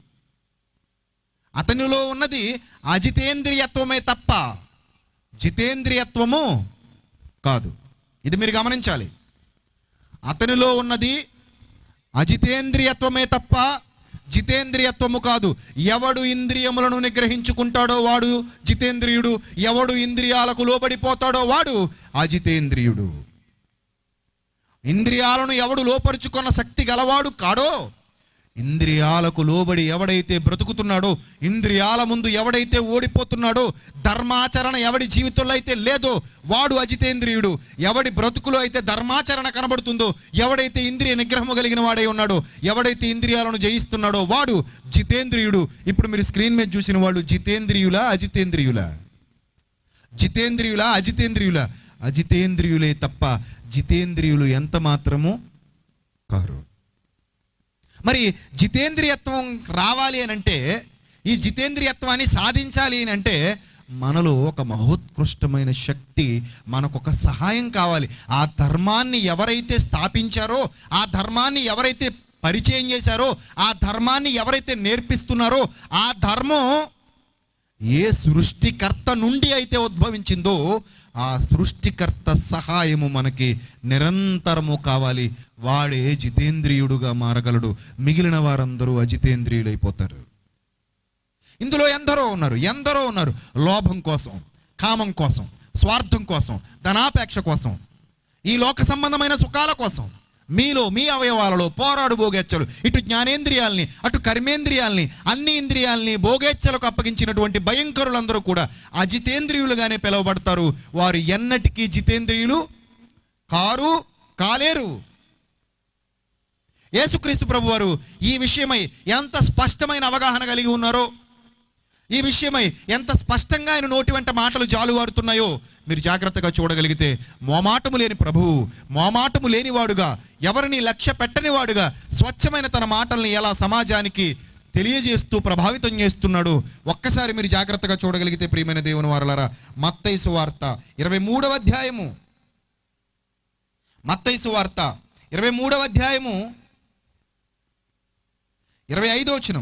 అతనిలో ఉన్నది అజితేంద్రియత్వమే తప్ప జితేంద్రియత్వము కాదు ఇది మీరు గమనించాలి అతనిలో ఉన్నది అజితేంద్రియత్వమే తప్ప జితేంద్రియత్వము కాదు ఎవడు ఇంద్రియములను నిగ్రహించుకుంటాడో వాడు జితేంద్రియుడు ఎవడు ఇంద్రియాలకు లోబడిపోతాడో వాడు అజితేంద్రియుడు ఇంద్రియాలను ఎవడు లోపరుచుకున్న శక్తి గలవాడు కాడో ఇంద్రియాలకు లోబడి ఎవడైతే బ్రతుకుతున్నాడో ఇంద్రియాల ముందు ఎవడైతే ఓడిపోతున్నాడో ధర్మాచరణ ఎవడి జీవితంలో అయితే లేదో వాడు అజితేంద్రియుడు ఎవడి బ్రతుకులో అయితే ధర్మాచరణ కనబడుతుందో ఎవడైతే ఇంద్రియ నిగ్రహము కలిగిన వాడై ఉన్నాడో ఎవడైతే ఇంద్రియాలను జయిస్తున్నాడో వాడు జితేంద్రియుడు ఇప్పుడు మీరు స్క్రీన్ మీద చూసిన వాళ్ళు జితేంద్రియులా అజితేంద్రియులా జితేంద్రియులా అజితేంద్రియులా అజితేంద్రియులే తప్ప జితేంద్రియులు ఎంత మాత్రము కారు మరి జితేంద్రియత్వం రావాలి అని అంటే ఈ జితేంద్రియత్వాన్ని సాధించాలి అని అంటే మనలో ఒక మహోత్కృష్టమైన శక్తి మనకు ఒక సహాయం కావాలి ఆ ధర్మాన్ని ఎవరైతే స్థాపించారో ఆ ధర్మాన్ని ఎవరైతే పరిచయం చేశారో ఆ ధర్మాన్ని ఎవరైతే నేర్పిస్తున్నారో ఆ ధర్మం ఏ సృష్టికర్త నుండి అయితే ఉద్భవించిందో ఆ సృష్టికర్త సహాయము మనకి నిరంతరము కావాలి వాడే జితేంద్రియుడుగా మారగలడు మిగిలిన వారందరూ అజితేంద్రియులైపోతారు ఇందులో ఎందరో ఉన్నారు ఎందరో ఉన్నారు లోభం కోసం కామం కోసం స్వార్థం కోసం ధనాపేక్ష కోసం ఈ లోక సంబంధమైన సుఖాల కోసం మీలో మీ అవయవాలలో పోరాడు భోగేచ్చలు ఇటు జ్ఞానేంద్రియాల్ని అటు కర్మేంద్రియాల్ని అన్ని ఇంద్రియాల్ని భోగేచ్చలకు అప్పగించినటువంటి భయంకరులందరూ కూడా అజితేంద్రియులుగానే పిలువబడతారు వారు ఎన్నటికీ జితేంద్రియులు కారు కాలేరు యేసుక్రీస్తు ప్రభు వారు ఈ విషయమై ఎంత స్పష్టమైన అవగాహన కలిగి ఉన్నారో ఈ విషయమై ఎంత స్పష్టంగా ఆయన నోటి వెంట మాటలు జాలువారుతున్నాయో మీరు జాగ్రత్తగా చూడగలిగితే మోమాటము లేని ప్రభువు మోమాటము లేనివాడుగా ఎవరిని లక్ష్య పెట్టనివాడుగా స్వచ్ఛమైన తన మాటల్ని ఎలా సమాజానికి తెలియజేస్తూ ప్రభావితం చేస్తున్నాడు ఒక్కసారి మీరు జాగ్రత్తగా చూడగలిగితే ప్రియమైన దేవుని వారలారా మత్తైసు వార్త ఇరవై మూడవ అధ్యాయము మత్తైసు వార్త ఇరవై మూడవ అధ్యాయము ఇరవై ఐదో వచనం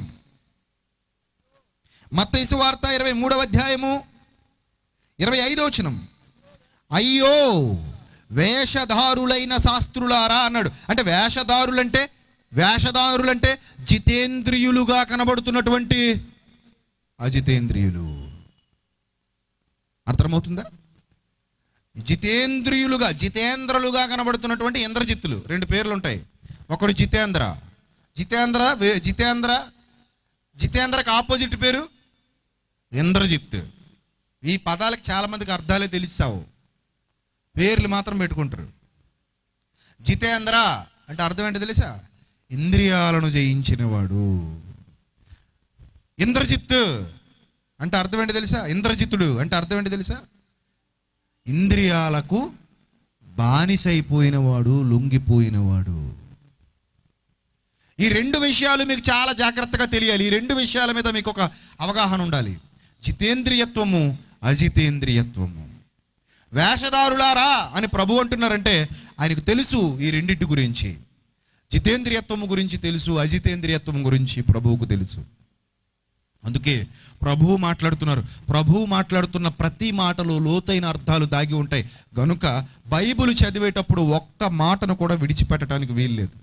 మత్తైసు వార్త ఇరవై మూడవ అధ్యాయము ఇరవై ఐదో వచనం అయ్యో వేషధారులైన శాస్త్రులారా అన్నాడు అంటే వేషధారులంటే వేషధారులంటే జితేంద్రియులుగా కనబడుతున్నటువంటి అజితేంద్రియులు అర్థమవుతుందా జితేంద్రియులుగా జితేంద్రులుగా కనబడుతున్నటువంటి ఇంద్రజిత్తులు రెండు పేర్లు ఉంటాయి ఒకడు జితేంద్ర జితేంద్ర వే- జితేంద్ర జితేంద్రకి ఆపోజిట్ పేరు ఇంద్రజిత్ ఈ పదాలకు చాలా మందికి అర్థాలే తెలిసావు పేర్లు మాత్రం పెట్టుకుంటారు జితేంద్ర అంటే అర్థం ఏంటో తెలుసా ఇంద్రియాలను జయించినవాడు ఇంద్రజిత్ అంటే అర్థం ఏంటో తెలుసా ఇంద్రజిత్తుడు అంటే అర్థం ఏంటో తెలుసా ఇంద్రియాలకు బానిసైపోయినవాడు లొంగిపోయినవాడు ఈ రెండు విషయాలు మీకు చాలా జాగ్రత్తగా తెలియాలి ఈ రెండు విషయాల మీద మీకు ఒక అవగాహన ఉండాలి జితేంద్రియత్వము అజితేంద్రియత్వము వేషధారులారా అని ప్రభు అంటున్నారంటే ఆయనకు తెలుసు ఈ రెండింటి గురించి జితేంద్రియత్వము గురించి తెలుసు అజితేంద్రియత్వం గురించి ప్రభువుకు తెలుసు అందుకే ప్రభువు మాట్లాడుతున్నారు ప్రభువు మాట్లాడుతున్న ప్రతి మాటలో లోతైన అర్థాలు దాగి ఉంటాయి గనుక బైబిల్ చదివేటప్పుడు ఒక్క మాటను కూడా విడిచిపెట్టడానికి వీల్లేదు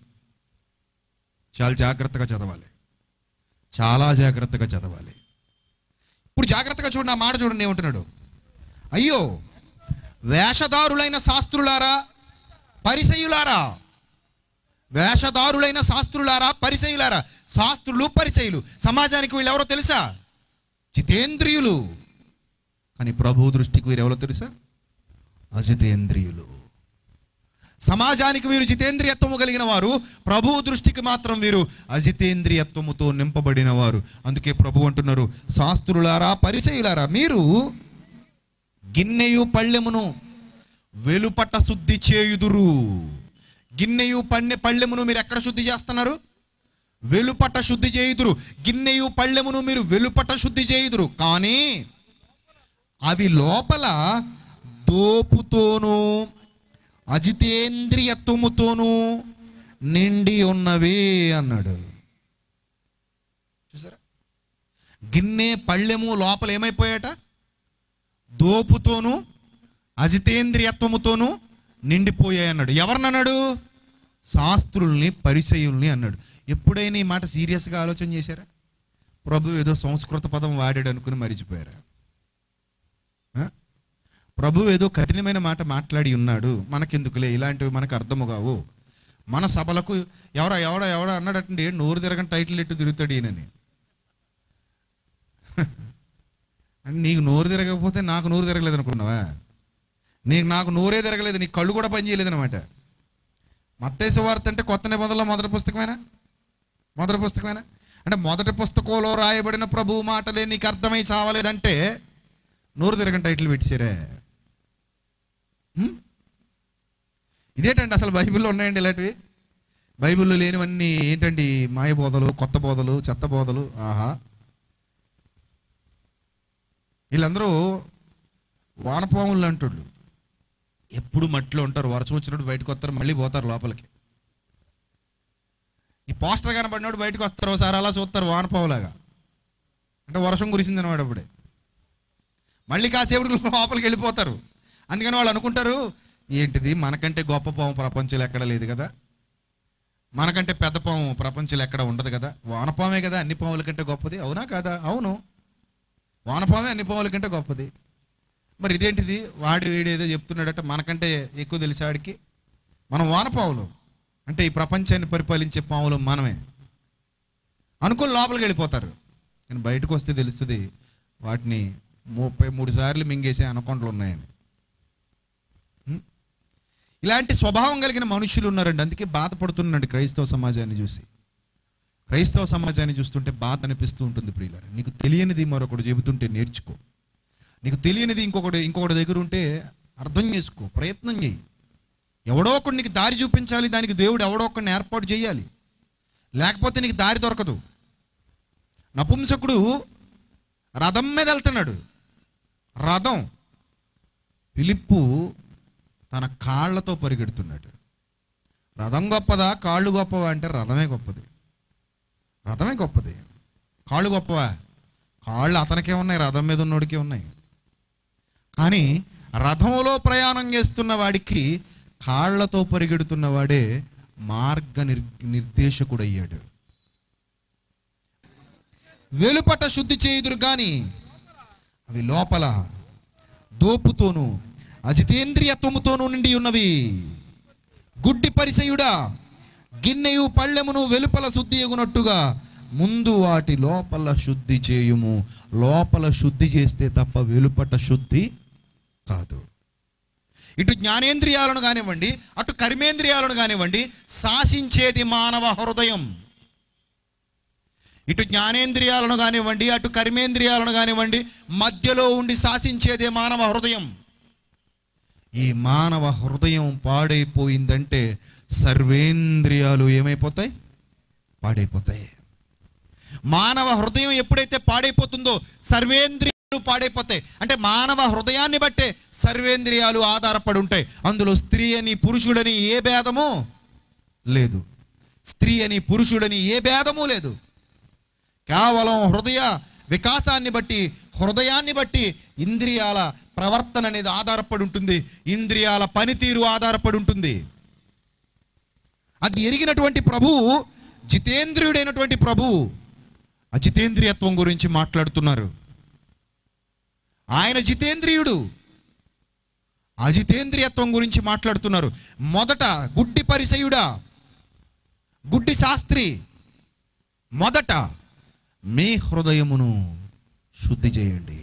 చాలా జాగ్రత్తగా చదవాలి చాలా జాగ్రత్తగా చదవాలి ఇప్పుడు జాగ్రత్తగా చూడండి ఆ మాట చూడండి ఏమంటున్నాడు అయ్యో వేషధారులైన శాస్త్రులారా పరిసయులారా వేషధారులైన శాస్త్రులారా పరిసయులారా శాస్త్రులు పరిసయులు సమాజానికి వీళ్ళు ఎవరో తెలుసా జితేంద్రియులు కానీ ప్రభు దృష్టికి వీరు ఎవరో తెలుసా అజితేంద్రియులు సమాజానికి వీరు జితేంద్రియత్వము కలిగిన వారు ప్రభు దృష్టికి మాత్రం వీరు అజితేంద్రియత్వముతో నింపబడిన వారు అందుకే ప్రభు అంటున్నారు శాస్త్రులారా పరిచయులారా మీరు గిన్నెయు పళ్ళెమును వెలుపట శుద్ధి చేయుదురు గిన్నెయు పన్నె పళ్ళెమును మీరు ఎక్కడ శుద్ధి చేస్తున్నారు వెలుపట శుద్ధి చేయుదురు గిన్నెయు పళ్ళెమును మీరు వెలుపట శుద్ధి చేయుదురు కానీ అవి లోపల దోపుతోనూ అజితేంద్రియత్వముతోనూ నిండి ఉన్నవి అన్నాడు చూసారా గిన్నె పళ్ళెము లోపల ఏమైపోయాట దోపుతోనూ అజితేంద్రియత్వముతోనూ నిండిపోయాయి అన్నాడు ఎవరినన్నాడు శాస్త్రుల్ని పరిచయుల్ని అన్నాడు ఎప్పుడైనా ఈ మాట సీరియస్గా ఆలోచన చేశారా ప్రభు ఏదో సంస్కృత పదం వాడాడు అనుకుని మరిచిపోయారా ఆ? ప్రభు ఏదో కఠినమైన మాట మాట్లాడి ఉన్నాడు మనకెందుకులే ఇలాంటివి మనకు అర్థము కావు మన సభలకు ఎవరో ఎవడో ఎవడో అన్నాడటండి నోరు తిరగని టైటిల్ ఎట్టు తిరుగుతాడు ఈయనని అంటే నీకు నోరు తిరగకపోతే నాకు నోరు తిరగలేదు అనుకున్నావా నీకు నాకు నోరే తిరగలేదు నీ కళ్ళు కూడా పనిచేయలేదు అనమాట మత్తేసు వార్త అంటే కొత్త నిబంధనలో మొదటి పుస్తకమేనా మొదటి పుస్తకమేనా అంటే మొదటి పుస్తకంలో రాయబడిన ప్రభు మాటలే నీకు అర్థమై చావలేదంటే నోరు తిరగని టైటిల్ పెట్టారే ఇదేంటండి అసలు బైబిల్లో ఉన్నాయండి ఇలాంటివి బైబిల్లో లేనివన్నీ ఏంటండి మాయ బోధలు కొత్త బోధలు చెత్త బోధలు ఆహా వీళ్ళందరూ వానపాములు అంటుళ్ళు ఎప్పుడు మట్టిలో ఉంటారు వర్షం వచ్చినప్పుడు బయటకు వస్తారు మళ్ళీ పోతారు లోపలికి ఈ పోస్టర్ కనబడినప్పుడు బయటకు వస్తారు ఒకసారి అలా చూస్తారు వానపాములాగా అంటే వర్షం కురిసింది అనమాట అప్పుడే మళ్ళీ కాసేపటికి లోపలికి వెళ్ళిపోతారు అందుకని వాళ్ళు అనుకుంటారు ఏంటిది మనకంటే గొప్ప పాము ప్రపంచంలో ఎక్కడ లేదు కదా మనకంటే పెద్ద పాము ప్రపంచంలో ఎక్కడ ఉండదు కదా వానపామే కదా అన్ని పాముల కంటే గొప్పది అవునా కదా అవును వానపామే అన్ని పాముల కంటే గొప్పది మరి ఇదేంటిది వాడు వీడు ఏదో చెప్తున్నాడట మనకంటే ఎక్కువ తెలిసి వాడికి మనం వానపావులు అంటే ఈ ప్రపంచాన్ని పరిపాలించే పావులు మనమే అనుకుని లోపలికి వెళ్ళిపోతారు కానీ బయటకు వస్తే తెలుస్తుంది వాటిని ముప్పై మూడు సార్లు మింగేసే అనకొండలు ఉన్నాయని ఉం? ఇలాంటి స్వభావం కలిగిన మనుషులు ఉన్నారండి అందుకే బాధపడుతున్నాడు క్రైస్తవ సమాజాన్ని చూసి క్రైస్తవ సమాజాన్ని చూస్తుంటే బాధ అనిపిస్తూ ఉంటుంది ప్రియులారా నీకు తెలియనిది మరొకడు చెబుతుంటే నేర్చుకో నీకు తెలియనిది ఇంకొకటి ఇంకొకటి దగ్గర ఉంటే అర్థం చేసుకో ప్రయత్నం చేయి ఎవడో ఒకడు నీకు దారి చూపించాలి దానికి దేవుడు ఎవడో ఒకడిని ఏర్పాటు చేయాలి లేకపోతే నీకు దారి దొరకదు నపుంసకుడు రథం మీద వెళ్తున్నాడు రథం పిలిప్పు తన కాళ్ళతో పరిగెడుతున్నాడు రథం గొప్పదా కాళ్ళు గొప్పవా అంటే రథమే గొప్పది రథమే గొప్పది కాళ్ళు గొప్పవా కాళ్ళు అతనికే ఉన్నాయి రథం మీద ఉన్నోడికే ఉన్నాయి కానీ రథంలో ప్రయాణం చేస్తున్న వాడికి కాళ్ళతో పరిగెడుతున్న వాడే మార్గ నిర్ నిర్దేశకుడయ్యాడు వెలుపట శుద్ధి చేయుదురు కానీ అవి లోపల దోపుతోనూ అజితేంద్రియత్వముతోనూ నిండి ఉన్నవి గుడ్డి పరిచయుడా గిన్నెయు పళ్ళెమును వెలుపల శుద్ధి ఎగునట్టుగా ముందు వాటి లోపల శుద్ధి చేయుము లోపల శుద్ధి చేస్తే తప్ప వెలుపట శుద్ధి కాదు ఇటు జ్ఞానేంద్రియాలను కానివ్వండి అటు కర్మేంద్రియాలను కానివ్వండి శాసించేది మానవ హృదయం ఇటు జ్ఞానేంద్రియాలను కానివ్వండి అటు కర్మేంద్రియాలను కానివ్వండి మధ్యలో ఉండి శాసించేదే మానవ హృదయం ఈ మానవ హృదయం పాడైపోయిందంటే సర్వేంద్రియాలు ఏమైపోతాయి పాడైపోతాయి మానవ హృదయం ఎప్పుడైతే పాడైపోతుందో సర్వేంద్రియాలు పాడైపోతాయి అంటే మానవ హృదయాన్ని బట్టే సర్వేంద్రియాలు ఆధారపడి ఉంటాయి అందులో స్త్రీ అని పురుషుడని ఏ భేదము లేదు స్త్రీ అని పురుషుడని ఏ భేదము లేదు కేవలం హృదయ వికాసాన్ని బట్టి హృదయాన్ని బట్టి ఇంద్రియాల ప్రవర్తన అనేది ఆధారపడి ఉంటుంది ఇంద్రియాల పనితీరు ఆధారపడి ఉంటుంది అది ఎరిగినటువంటి ప్రభువు జితేంద్రియుడైనటువంటి ప్రభువు అజితేంద్రియత్వం గురించి మాట్లాడుతున్నారు ఆయన జితేంద్రియుడు అజితేంద్రియత్వం గురించి మాట్లాడుతున్నారు మొదట గుడ్డి పరిసయుడా గుడ్డి శాస్త్రి మొదట మీ హృదయమును శుద్ధి చేయండి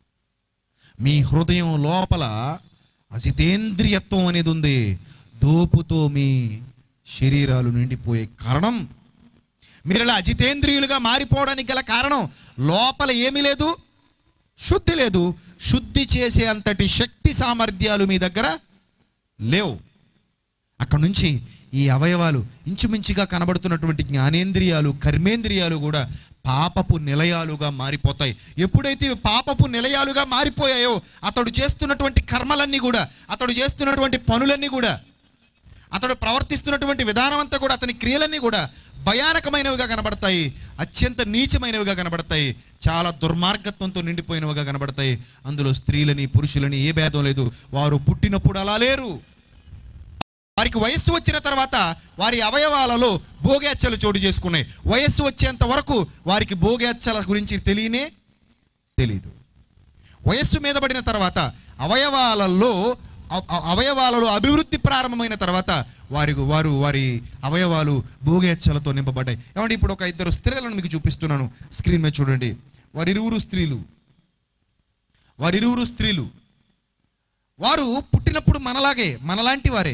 మీ హృదయం లోపల అజితేంద్రియత్వం అనేది ఉంది దోపుతో మీ శరీరాలు నిండిపోయే కారణం మీరు ఇలా అజితేంద్రియులుగా మారిపోవడానికి గల కారణం లోపల ఏమీ లేదు శుద్ధి లేదు శుద్ధి చేసే అంతటి శక్తి సామర్థ్యాలు మీ దగ్గర లేవు అక్కడ నుంచి ఈ అవయవాలు ఇంచుమించుగా కనబడుతున్నటువంటి జ్ఞానేంద్రియాలు కర్మేంద్రియాలు కూడా పాపపు నిలయాలుగా మారిపోతాయి ఎప్పుడైతే ఇవి పాపపు నిలయాలుగా మారిపోయాయో అతడు చేస్తున్నటువంటి కర్మలన్నీ కూడా అతడు చేస్తున్నటువంటి పనులన్నీ కూడా అతడు ప్రవర్తిస్తున్నటువంటి విధానం అంతా కూడా అతని క్రియలన్నీ కూడా భయానకమైనవిగా కనబడతాయి అత్యంత నీచమైనవిగా కనబడతాయి చాలా దుర్మార్గత్వంతో నిండిపోయినవిగా కనబడతాయి అందులో స్త్రీలని పురుషులని ఏ భేదం లేదు వారు పుట్టినప్పుడు అలా లేరు వారికి వయస్సు వచ్చిన తర్వాత వారి అవయవాలలో భోగేచ్చలు చోటు చేసుకున్నాయి వయస్సు వచ్చేంత వరకు వారికి భోగేచ్చల గురించి తెలియనే తెలియదు వయస్సు మీద పడిన తర్వాత అవయవాలలో అ- అ- అవయవాలలో అభివృద్ధి ప్రారంభమైన తర్వాత వారి వారు వారి అవయవాలు భోగేచ్చలతో నింపబడ్డాయి ఏమంటే ఇప్పుడు ఒక ఇద్దరు స్త్రీలను మీకు చూపిస్తున్నాను స్క్రీన్ మీద చూడండి వారిరువురు స్త్రీలు వారిరువురు స్త్రీలు వారు పుట్టినప్పుడు మనలాగే మనలాంటి వారే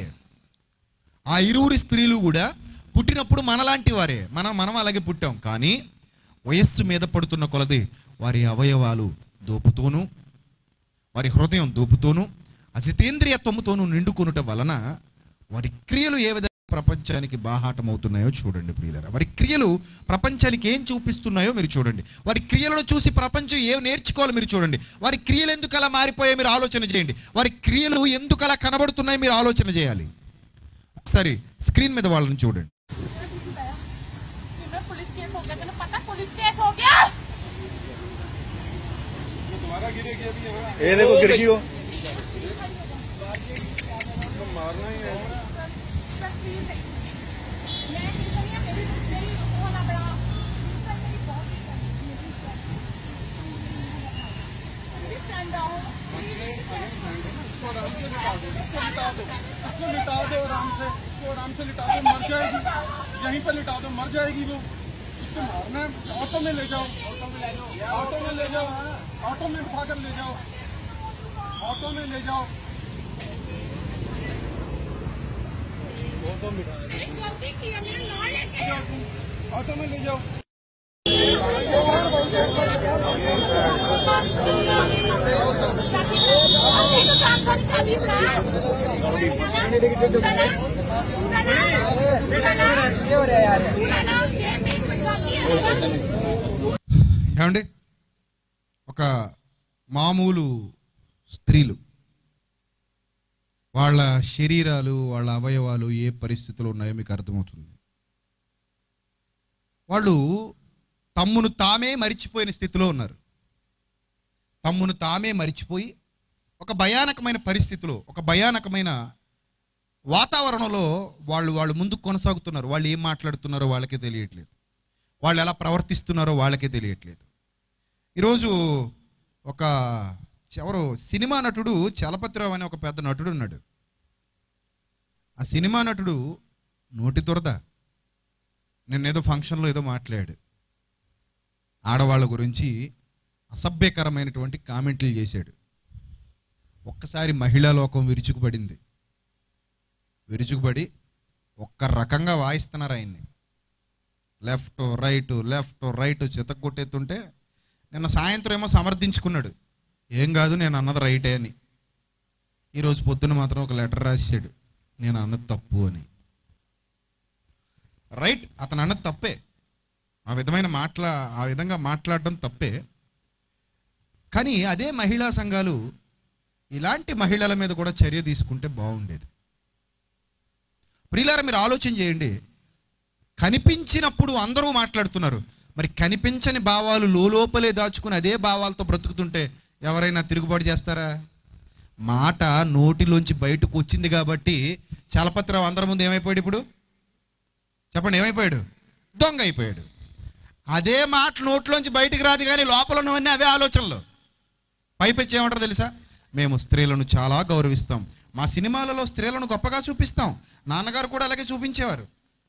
ఆ ఇరువురి స్త్రీలు కూడా పుట్టినప్పుడు మనలాంటి వారే మనం మనం అలాగే పుట్టాం కానీ వయస్సు మీద పడుతున్న కొలది వారి అవయవాలు దోపుతోనూ వారి హృదయం దోపుతోనూ అజితేంద్రియత్వముతోనూ నిండుకొనుట వలన వారి క్రియలు ఏ విధంగా ప్రపంచానికి బాహాటం అవుతున్నాయో చూడండి ప్రియులరా వారి క్రియలు ప్రపంచానికి ఏం చూపిస్తున్నాయో మీరు చూడండి వారి క్రియలను చూసి ప్రపంచం ఏం నేర్చుకోవాలో మీరు చూడండి వారి క్రియలు ఎందుకు అలా మారిపోయాయో మీరు ఆలోచన చేయండి వారి క్రియలు ఎందుకు అలా కనబడుతున్నాయో మీరు ఆలోచన చేయాలి ఒకసారి స్క్రీన్ మీద వాళ్ళని చూడండి जिनमें पुलिस केस हो गया तेने पता पुलिस केस हो गया ये देखो गिर गई हो मैं नहीं करी है, मेरी मेरी वो ना बड़ा सर, मेरी बहुत ही मेरी फ्रेंड आओ इसको लिटा दो आराम से इसको आराम से लिटा दो मर जाएगी यहीं पर लिटा दो मर जाएगी वो इसको मारना है ऑटो में ले जाओ ऑटो में ले जाओ ऑटो में उठा कर ले जाओ ऑटो में ले जाओ गलती की है मेरे ना लेके ऑटो में ले जाओ ఏమండి ఒక మామూలు స్త్రీలు వాళ్ళ శరీరాలు వాళ్ళ అవయవాలు ఏ పరిస్థితిలో ఉన్నాయో మీకు అర్థమవుతుంది వాళ్ళు తమ్మును తామే మరిచిపోయిన స్థితిలో ఉన్నారు తమ్మును తామే మరిచిపోయి ఒక భయానకమైన పరిస్థితిలో ఒక భయానకమైన వాతావరణంలో వాళ్ళు వాళ్ళు ముందుకు కొనసాగుతున్నారు వాళ్ళు ఏం మాట్లాడుతున్నారో వాళ్ళకే తెలియట్లేదు వాళ్ళు ఎలా ప్రవర్తిస్తున్నారో వాళ్ళకే తెలియట్లేదు ఈరోజు ఒక ఎవరు సినిమా నటుడు చలపతిరావు అనే ఒక పెద్ద నటుడు ఉన్నాడు ఆ సినిమా నటుడు నోటి దొరద నిన్న ఏదో ఫంక్షన్లో ఏదో మాట్లాడాడు ఆడవాళ్ళ గురించి అసభ్యకరమైనటువంటి కామెంట్లు చేశాడు ఒక్కసారి మహిళా లోకం విరుచుకుపడింది విరుచుకుపడి ఒక్క రకంగా వాయిస్తున్నారు ఆయన్ని లెఫ్ట్ రైట్ లెఫ్ట్ రైట్ చితక్కొట్టేస్తుంటే నిన్న సాయంత్రం ఏమో సమర్థించుకున్నాడు ఏం కాదు నేను అన్నది రైటే అని ఈరోజు పొద్దున మాత్రం ఒక లెటర్ రాశాడు నేను అన్నది తప్పు అని రైట్ అతను అన్నది తప్పే ఆ విధమైన మాట్లా ఆ విధంగా మాట్లాడడం తప్పే కానీ అదే మహిళా సంఘాలు ఇలాంటి మహిళల మీద కూడా చర్య తీసుకుంటే బాగుండేది ప్రియులారా మీరు ఆలోచన చేయండి కనిపించినప్పుడు అందరూ మాట్లాడుతున్నారు మరి కనిపించని భావాలు లోపలే దాచుకుని అదే భావాలతో బ్రతుకుతుంటే ఎవరైనా తిరుగుబాటు చేస్తారా మాట నోటిలోంచి బయటకు వచ్చింది కాబట్టి చలపతిరావు అందరి ముందు ఏమైపోయాడు ఇప్పుడు చెప్పండి ఏమైపోయాడు దొంగ అయిపోయాడు అదే మాట నోట్లోంచి బయటికి రాదు కానీ లోపల ఉన్నవన్నీ అవే ఆలోచనలు పైపెచ్చి ఏమంటారు తెలుసా మేము స్త్రీలను చాలా గౌరవిస్తాం మా సినిమాలలో స్త్రీలను గొప్పగా చూపిస్తాం నాన్నగారు కూడా అలాగే చూపించేవారు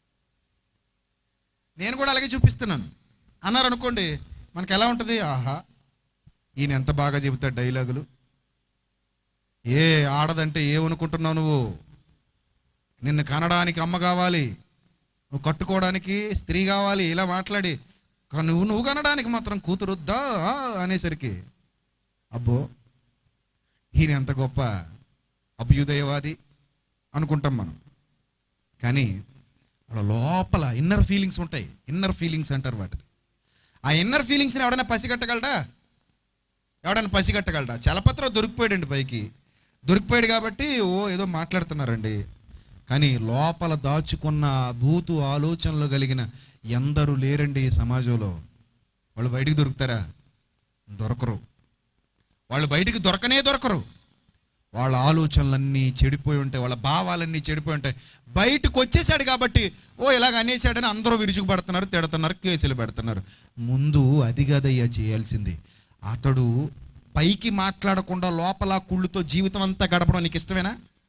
నేను కూడా అలాగే చూపిస్తున్నాను అన్నారు అనుకోండి మనకి ఎలా ఉంటుంది ఆహా ఈయన ఎంత బాగా చెబుతాడు డైలాగులు ఏ ఆడదంటే ఏమనుకుంటున్నావు నువ్వు నిన్ను కనడానికి అమ్మ కావాలి నువ్వు కట్టుకోవడానికి స్త్రీ కావాలి ఇలా మాట్లాడి కా- నువ్వు నువ్వు కనడానికి మాత్రం కూతురుద్దా అనేసరికి అబ్బో ఈయన ఎంత గొప్ప అభ్యుదయవాది అనుకుంటాం మనం కానీ వాళ్ళ లోపల ఇన్నర్ ఫీలింగ్స్ ఉంటాయి ఇన్నర్ ఫీలింగ్స్ అంటారు వాటిని ఆ ఇన్నర్ ఫీలింగ్స్ని ఎవడైనా పసిగట్టగలడా ఎవడైనా పసిగట్టగలడా చలపత్రం దొరికిపోయాడండి పైకి దొరికిపోయాడు కాబట్టి ఓ ఏదో మాట్లాడుతున్నారండి కానీ లోపల దాచుకున్న భూతు ఆలోచనలు కలిగిన ఎందరూ లేరండి ఈ సమాజంలో వాళ్ళు బయటికి దొరుకుతారా దొరకరు వాళ్ళు బయటికి దొరకనే దొరకరు వాళ్ళ ఆలోచనలన్నీ చెడిపోయి ఉంటాయి వాళ్ళ భావాలన్నీ చెడిపోయి ఉంటాయి బయటకు వచ్చేసాడు కాబట్టి ఓ ఇలాగ అనేసాడని అందరూ విరుచుకు పడుతున్నారు తిడుతున్నారు కేసులు పెడుతున్నారు ముందు అది కదయ్యా చేయాల్సింది అతడు పైకి మాట్లాడకుండా లోపల కుళ్ళుతో జీవితం అంతా గడపడం నీకు ఇష్టమేనా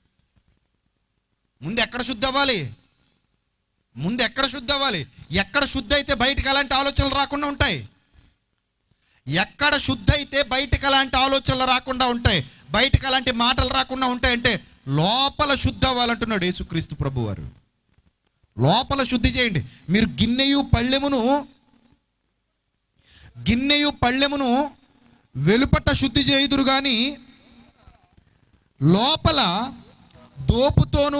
ముందు ఎక్కడ శుద్ధి అవ్వాలి ముందు ఎక్కడ శుద్ధి అవ్వాలి ఎక్కడ శుద్ధి అయితే బయటకు అలాంటి ఆలోచనలు రాకుండా ఉంటాయి ఎక్కడ శుద్ధి అయితే బయటకు అలాంటి ఆలోచనలు రాకుండా ఉంటాయి బయటకు అలాంటి మాటలు రాకుండా ఉంటాయంటే లోపల శుద్ధి అవ్వాలంటున్నాడు యేసుక్రీస్తు ప్రభు వారు లోపల శుద్ధి చేయండి మీరు గిన్నెయు పళ్ళెమును గిన్నెయు పళ్ళెమును వెలుపట శుద్ధి చేయుదురు కానీ లోపల దోపుతోనూ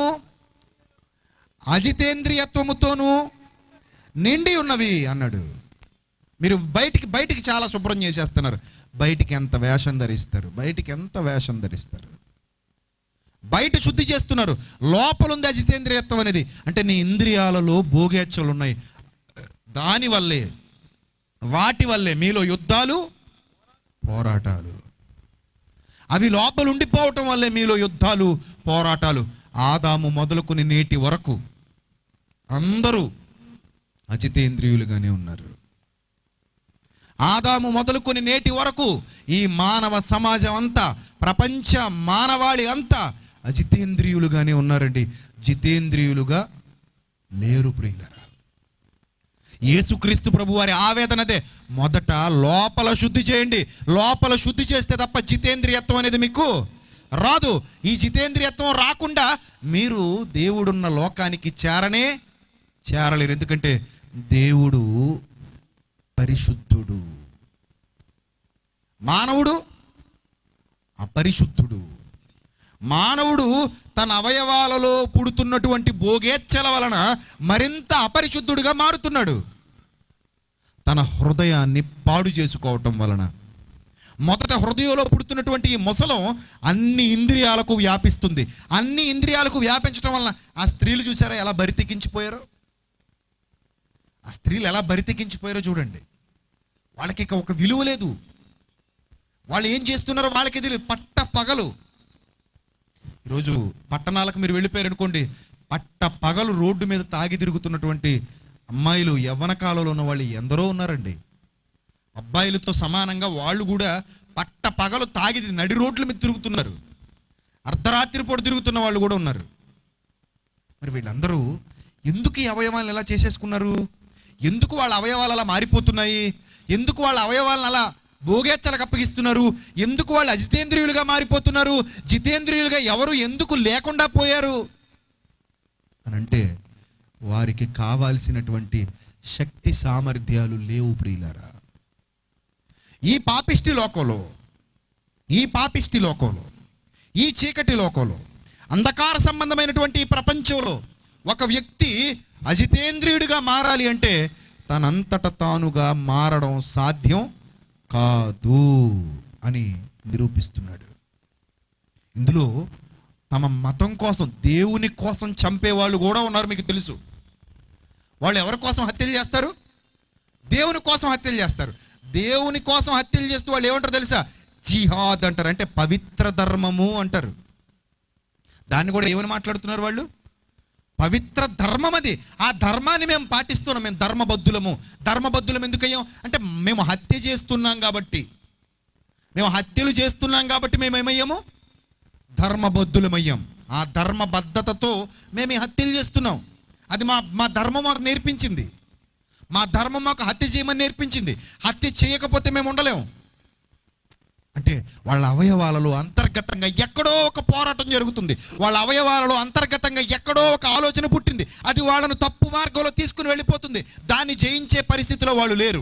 అజితేంద్రియత్వముతోనూ నిండి ఉన్నవి అన్నాడు మీరు బయటికి బయటికి చాలా శుభ్రం చేసేస్తున్నారు బయటికి ఎంత వేషం ధరిస్తారు బయటికి ఎంత వేషం ధరిస్తారు బయట శుద్ధి చేస్తున్నారు లోపల ఉంది అజితేంద్రియత్వం అనేది అంటే నీ ఇంద్రియాలలో భోగేచ్ఛలు ఉన్నాయి దానివల్లే వాటి వల్లే మీలో యుద్ధాలు పోరాటాలు అవి లోపల ఉండిపోవటం వల్లే మీలో యుద్ధాలు పోరాటాలు ఆదాము మొదలుకొని నేటి వరకు అందరూ అజితేంద్రియులుగానే ఉన్నారు ఆదాము మొదలుకొని నేటి వరకు ఈ మానవ సమాజం అంతా ప్రపంచ మానవాళి అంతా అజితేంద్రియులుగానే ఉన్నారండి జితేంద్రియులుగా లేరు ప్రియులరా యేసుక్రీస్తు ప్రభు వారి ఆవేదనదే మొదట లోపల శుద్ధి చేయండి లోపల శుద్ధి చేస్తే తప్ప జితేంద్రియత్వం అనేది మీకు రాదు ఈ జితేంద్రియత్వం రాకుండా మీరు దేవుడున్న లోకానికి చేరనే చేరలేరు ఎందుకంటే దేవుడు పరిశుద్ధుడు మానవుడు అపరిశుద్ధుడు మానవుడు తన అవయవాలలో పుడుతున్నటువంటి భోగేచ్ఛల వలన మరింత అపరిశుద్ధుడిగా మారుతున్నాడు తన హృదయాన్ని పాడు చేసుకోవటం వలన మొదట హృదయంలో పుడుతున్నటువంటి ఈ మొసలం అన్ని ఇంద్రియాలకు వ్యాపిస్తుంది అన్ని ఇంద్రియాలకు వ్యాపించడం వలన ఆ స్త్రీలు చూసారా ఎలా బరితెక్కించిపోయారో ఆ స్త్రీలు ఎలా బరితెక్కించిపోయారో చూడండి వాళ్ళకి ఇక ఒక విలువ లేదు వాళ్ళు ఏం చేస్తున్నారో వాళ్ళకి తెలియదు పట్ట పగలు ఈరోజు పట్టణాలకు మీరు వెళ్ళిపోయారు అనుకోండి పట్ట పగలు రోడ్డు మీద తాగి తిరుగుతున్నటువంటి అమ్మాయిలు యవ్వన కాలంలో ఉన్న వాళ్ళు ఎందరో ఉన్నారండి అబ్బాయిలతో సమానంగా వాళ్ళు కూడా పట్ట పగలు తాగి నడి రోడ్ల మీద తిరుగుతున్నారు అర్ధరాత్రి పూట తిరుగుతున్న వాళ్ళు కూడా ఉన్నారు మరి వీళ్ళందరూ ఎందుకు ఈ అవయవాలను ఎలా చేసేసుకున్నారు ఎందుకు వాళ్ళ అవయవాలు అలా మారిపోతున్నాయి ఎందుకు వాళ్ళ అవయవాలను అలా భోగేచ్చలకు అప్పగిస్తున్నారు ఎందుకు వాళ్ళు అజితేంద్రియులుగా మారిపోతున్నారు జితేంద్రియులుగా ఎవరు ఎందుకు లేకుండా పోయారు అని అంటే వారికి కావాల్సినటువంటి శక్తి సామర్థ్యాలు లేవు ప్రియులారా ఈ పాపిష్టి లోకంలో ఈ పాపిష్టి లోకంలో ఈ చీకటి లోకంలో అంధకార సంబంధమైనటువంటి ఈ ప్రపంచంలో ఒక వ్యక్తి అజితేంద్రియుడిగా మారాలి అంటే తనంతట తానుగా మారడం సాధ్యం కాదు అని నిరూపిస్తున్నాడు ఇందులో తమ మతం కోసం దేవుని కోసం చంపే వాళ్ళు కూడా ఉన్నారు మీకు తెలుసు వాళ్ళు ఎవరి కోసం హత్యలు చేస్తారు దేవుని కోసం హత్యలు చేస్తారు దేవుని కోసం హత్యలు చేస్తూ వాళ్ళు ఏమంటారు తెలుసా జిహాద్ అంటారు అంటే పవిత్ర ధర్మము అంటారు దాన్ని కూడా ఏమని మాట్లాడుతున్నారు వాళ్ళు పవిత్ర ధర్మం అది ఆ ధర్మాన్ని మేము పాటిస్తున్నాం మేము ధర్మబద్ధులము ధర్మబద్ధులం ఎందుకయ్యాం అంటే మేము హత్య చేస్తున్నాం కాబట్టి మేము హత్యలు చేస్తున్నాం కాబట్టి మేము ఏమయ్యాము ధర్మబద్ధులమయ్యాం ఆ ధర్మబద్ధతతో మేము ఈ హత్యలు చేస్తున్నాం అది మా మా ధర్మం మాకు నేర్పించింది మా ధర్మం మాకు హత్య చేయమని నేర్పించింది హత్య చేయకపోతే మేము ఉండలేము అంటే వాళ్ళ అవయవాలలో అంతర్గతంగా ఎక్కడో ఒక పోరాటం జరుగుతుంది వాళ్ళ అవయవాలలో అంతర్గతంగా ఎక్కడో ఒక ఆలోచన పుట్టింది అది వాళ్ళను తప్పు మార్గంలో తీసుకుని వెళ్ళిపోతుంది దాన్ని జయించే పరిస్థితిలో వాళ్ళు లేరు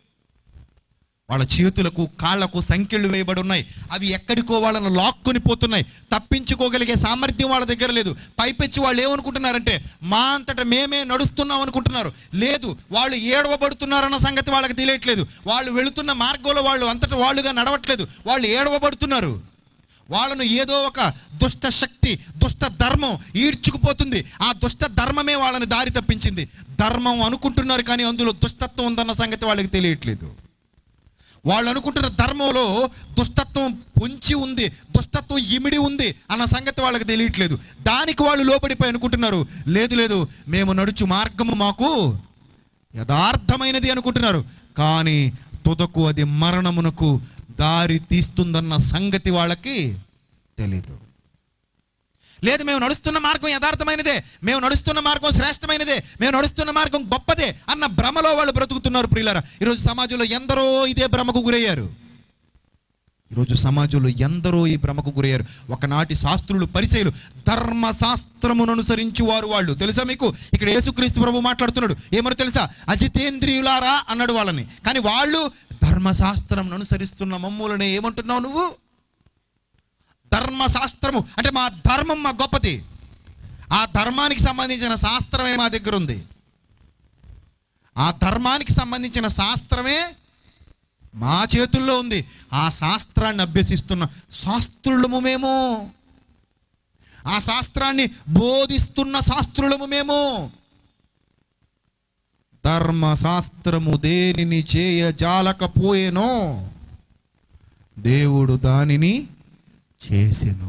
వాళ్ళ చేతులకు కాళ్లకు సంఖ్యలు వేయబడి ఉన్నాయి అవి ఎక్కడికో వాళ్ళను లాక్కుని పోతున్నాయి తప్పించుకోగలిగే సామర్థ్యం వాళ్ళ దగ్గర లేదు పైపెచ్చి వాళ్ళు ఏమనుకుంటున్నారంటే మా అంతట మేమే నడుస్తున్నాం అనుకుంటున్నారు లేదు వాళ్ళు ఏడవబడుతున్నారన్న సంగతి వాళ్ళకి తెలియట్లేదు వాళ్ళు వెళుతున్న మార్గంలో వాళ్ళు అంతట వాళ్ళుగా నడవట్లేదు వాళ్ళు ఏడవబడుతున్నారు వాళ్ళను ఏదో ఒక దుష్ట శక్తి దుష్ట ధర్మం ఈడ్చుకుపోతుంది ఆ దుష్ట ధర్మమే వాళ్ళని దారి తప్పించింది ధర్మం అనుకుంటున్నారు కానీ అందులో దుష్టత్వం ఉందన్న సంగతి వాళ్ళకి తెలియట్లేదు వాళ్ళు అనుకుంటున్న ధర్మంలో దుష్టత్వం పొంచి ఉంది దుష్టత్వం ఇమిడి ఉంది అన్న సంగతి వాళ్ళకి తెలియట్లేదు దానికి వాళ్ళు లోబడిపోయి అనుకుంటున్నారు లేదు లేదు మేము నడుచు మార్గము మాకు యథార్థమైనది అనుకుంటున్నారు కానీ తుదకు అది మరణమునకు దారి తీస్తుందన్న సంగతి వాళ్ళకి తెలీదు లేదు మేము నడుస్తున్న మార్గం యథార్థమైనదే మేము నడుస్తున్న మార్గం శ్రేష్టమైనదే మేము నడుస్తున్న మార్గం గొప్పదే అన్న భ్రమలో వాళ్ళు బ్రతుకుతున్నారు ప్రియులారా ఈరోజు సమాజంలో ఎందరో ఇదే భ్రమకు గురయ్యారు ఈరోజు సమాజంలో ఎందరో ఈ భ్రమకు గురయ్యారు ఒకనాటి శాస్త్రులు పరిచయులు ధర్మశాస్త్రమును అనుసరించి వారు వాళ్ళు తెలుసా మీకు ఇక్కడ యేసుక్రీస్తు ప్రభు మాట్లాడుతున్నాడు ఏమని తెలుసా అజితేంద్రియులారా అన్నాడు వాళ్ళని కానీ వాళ్ళు ధర్మశాస్త్రం అనుసరిస్తున్న మమ్ములనే ఏమంటున్నావు నువ్వు ధర్మశాస్త్రము అంటే మా ధర్మం మా గొప్పది ఆ ధర్మానికి సంబంధించిన శాస్త్రమే మా దగ్గర ఉంది ఆ ధర్మానికి సంబంధించిన శాస్త్రమే మా చేతుల్లో ఉంది ఆ శాస్త్రాన్ని అభ్యసిస్తున్న శాస్త్రులము మేము ఆ శాస్త్రాన్ని బోధిస్తున్న శాస్త్రులము మేము ధర్మశాస్త్రము దేనిని చేయ జాలకపోయేనో దేవుడు దానిని చేసెను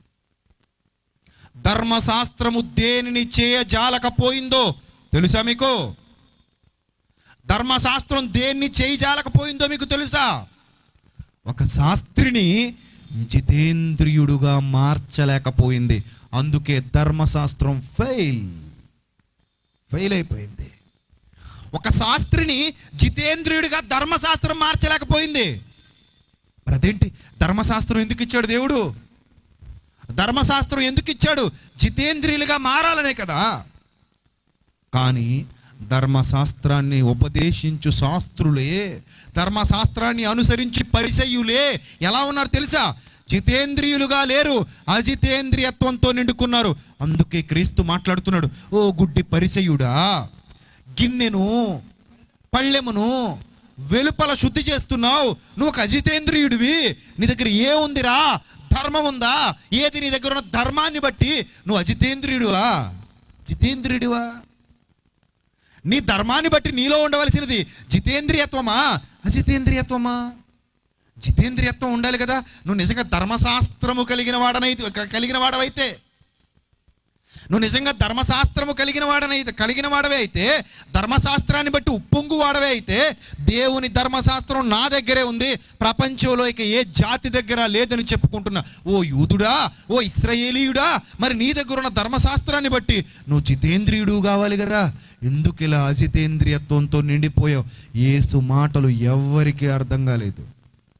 ధర్మశాస్త్రము దేనిని చేయ జాలకపోయిందో తెలుసా మీకు ధర్మశాస్త్రం దేన్ని చేయి జాలకపోయిందో మీకు తెలుసా ఒక శాస్త్రిని జితేంద్రియుడుగా మార్చలేకపోయింది అందుకే ధర్మశాస్త్రం ఫెయిల్ ఫెయిల్ అయిపోయింది ఒక శాస్త్రిని జితేంద్రియుడిగా ధర్మశాస్త్రం మార్చలేకపోయింది మరి అదేంటి ధర్మశాస్త్రం ఎందుకు ఇచ్చాడు దేవుడు ధర్మశాస్త్రం ఎందుకు ఇచ్చాడు జితేంద్రియులుగా మారాలనే కదా కానీ ధర్మశాస్త్రాన్ని ఉపదేశించు శాస్త్రులే ధర్మశాస్త్రాన్ని అనుసరించి పరిసయ్యులే ఎలా ఉన్నారు తెలుసా జితేంద్రియులుగా లేరు అజితేంద్రియత్వంతో నిండుకున్నారు అందుకే క్రీస్తు మాట్లాడుతున్నాడు ఓ గుడ్డి పరిసయుడా గిన్నెను పళ్ళెమును వెలుపల శుద్ధి చేస్తున్నావు నువ్వు ఒక అజితేంద్రియుడివి నీ దగ్గర ఏముందిరా ధర్మం ఉందా ఏది నీ దగ్గర ఉన్న ధర్మాన్ని బట్టి నువ్వు అజితేంద్రియుడువా జితేంద్రియుడివా నీ ధర్మాన్ని బట్టి నీలో ఉండవలసినది జితేంద్రియత్వమా అజితేంద్రియత్వమా జితేంద్రియత్వం ఉండాలి కదా నువ్వు నిజంగా ధర్మశాస్త్రము కలిగిన వాడనైతే కలిగిన వాడవైతే నువ్వు నిజంగా ధర్మశాస్త్రము కలిగిన వాడనైతే కలిగిన వాడవే అయితే ధర్మశాస్త్రాన్ని బట్టి ఉప్పొంగు వాడవే అయితే దేవుని ధర్మశాస్త్రం నా దగ్గరే ఉంది ప్రపంచంలో ఇక ఏ జాతి దగ్గర లేదని చెప్పుకుంటున్నా ఓ యూదుడా ఓ ఇస్రాయేలీయుడా మరి నీ దగ్గర ఉన్న ధర్మశాస్త్రాన్ని బట్టి నువ్వు జితేంద్రియుడు కావాలి కదా ఎందుకు ఇలా అజితేంద్రియత్వంతో నిండిపోయావు ఏసు మాటలు ఎవ్వరికీ అర్థం కాలేదు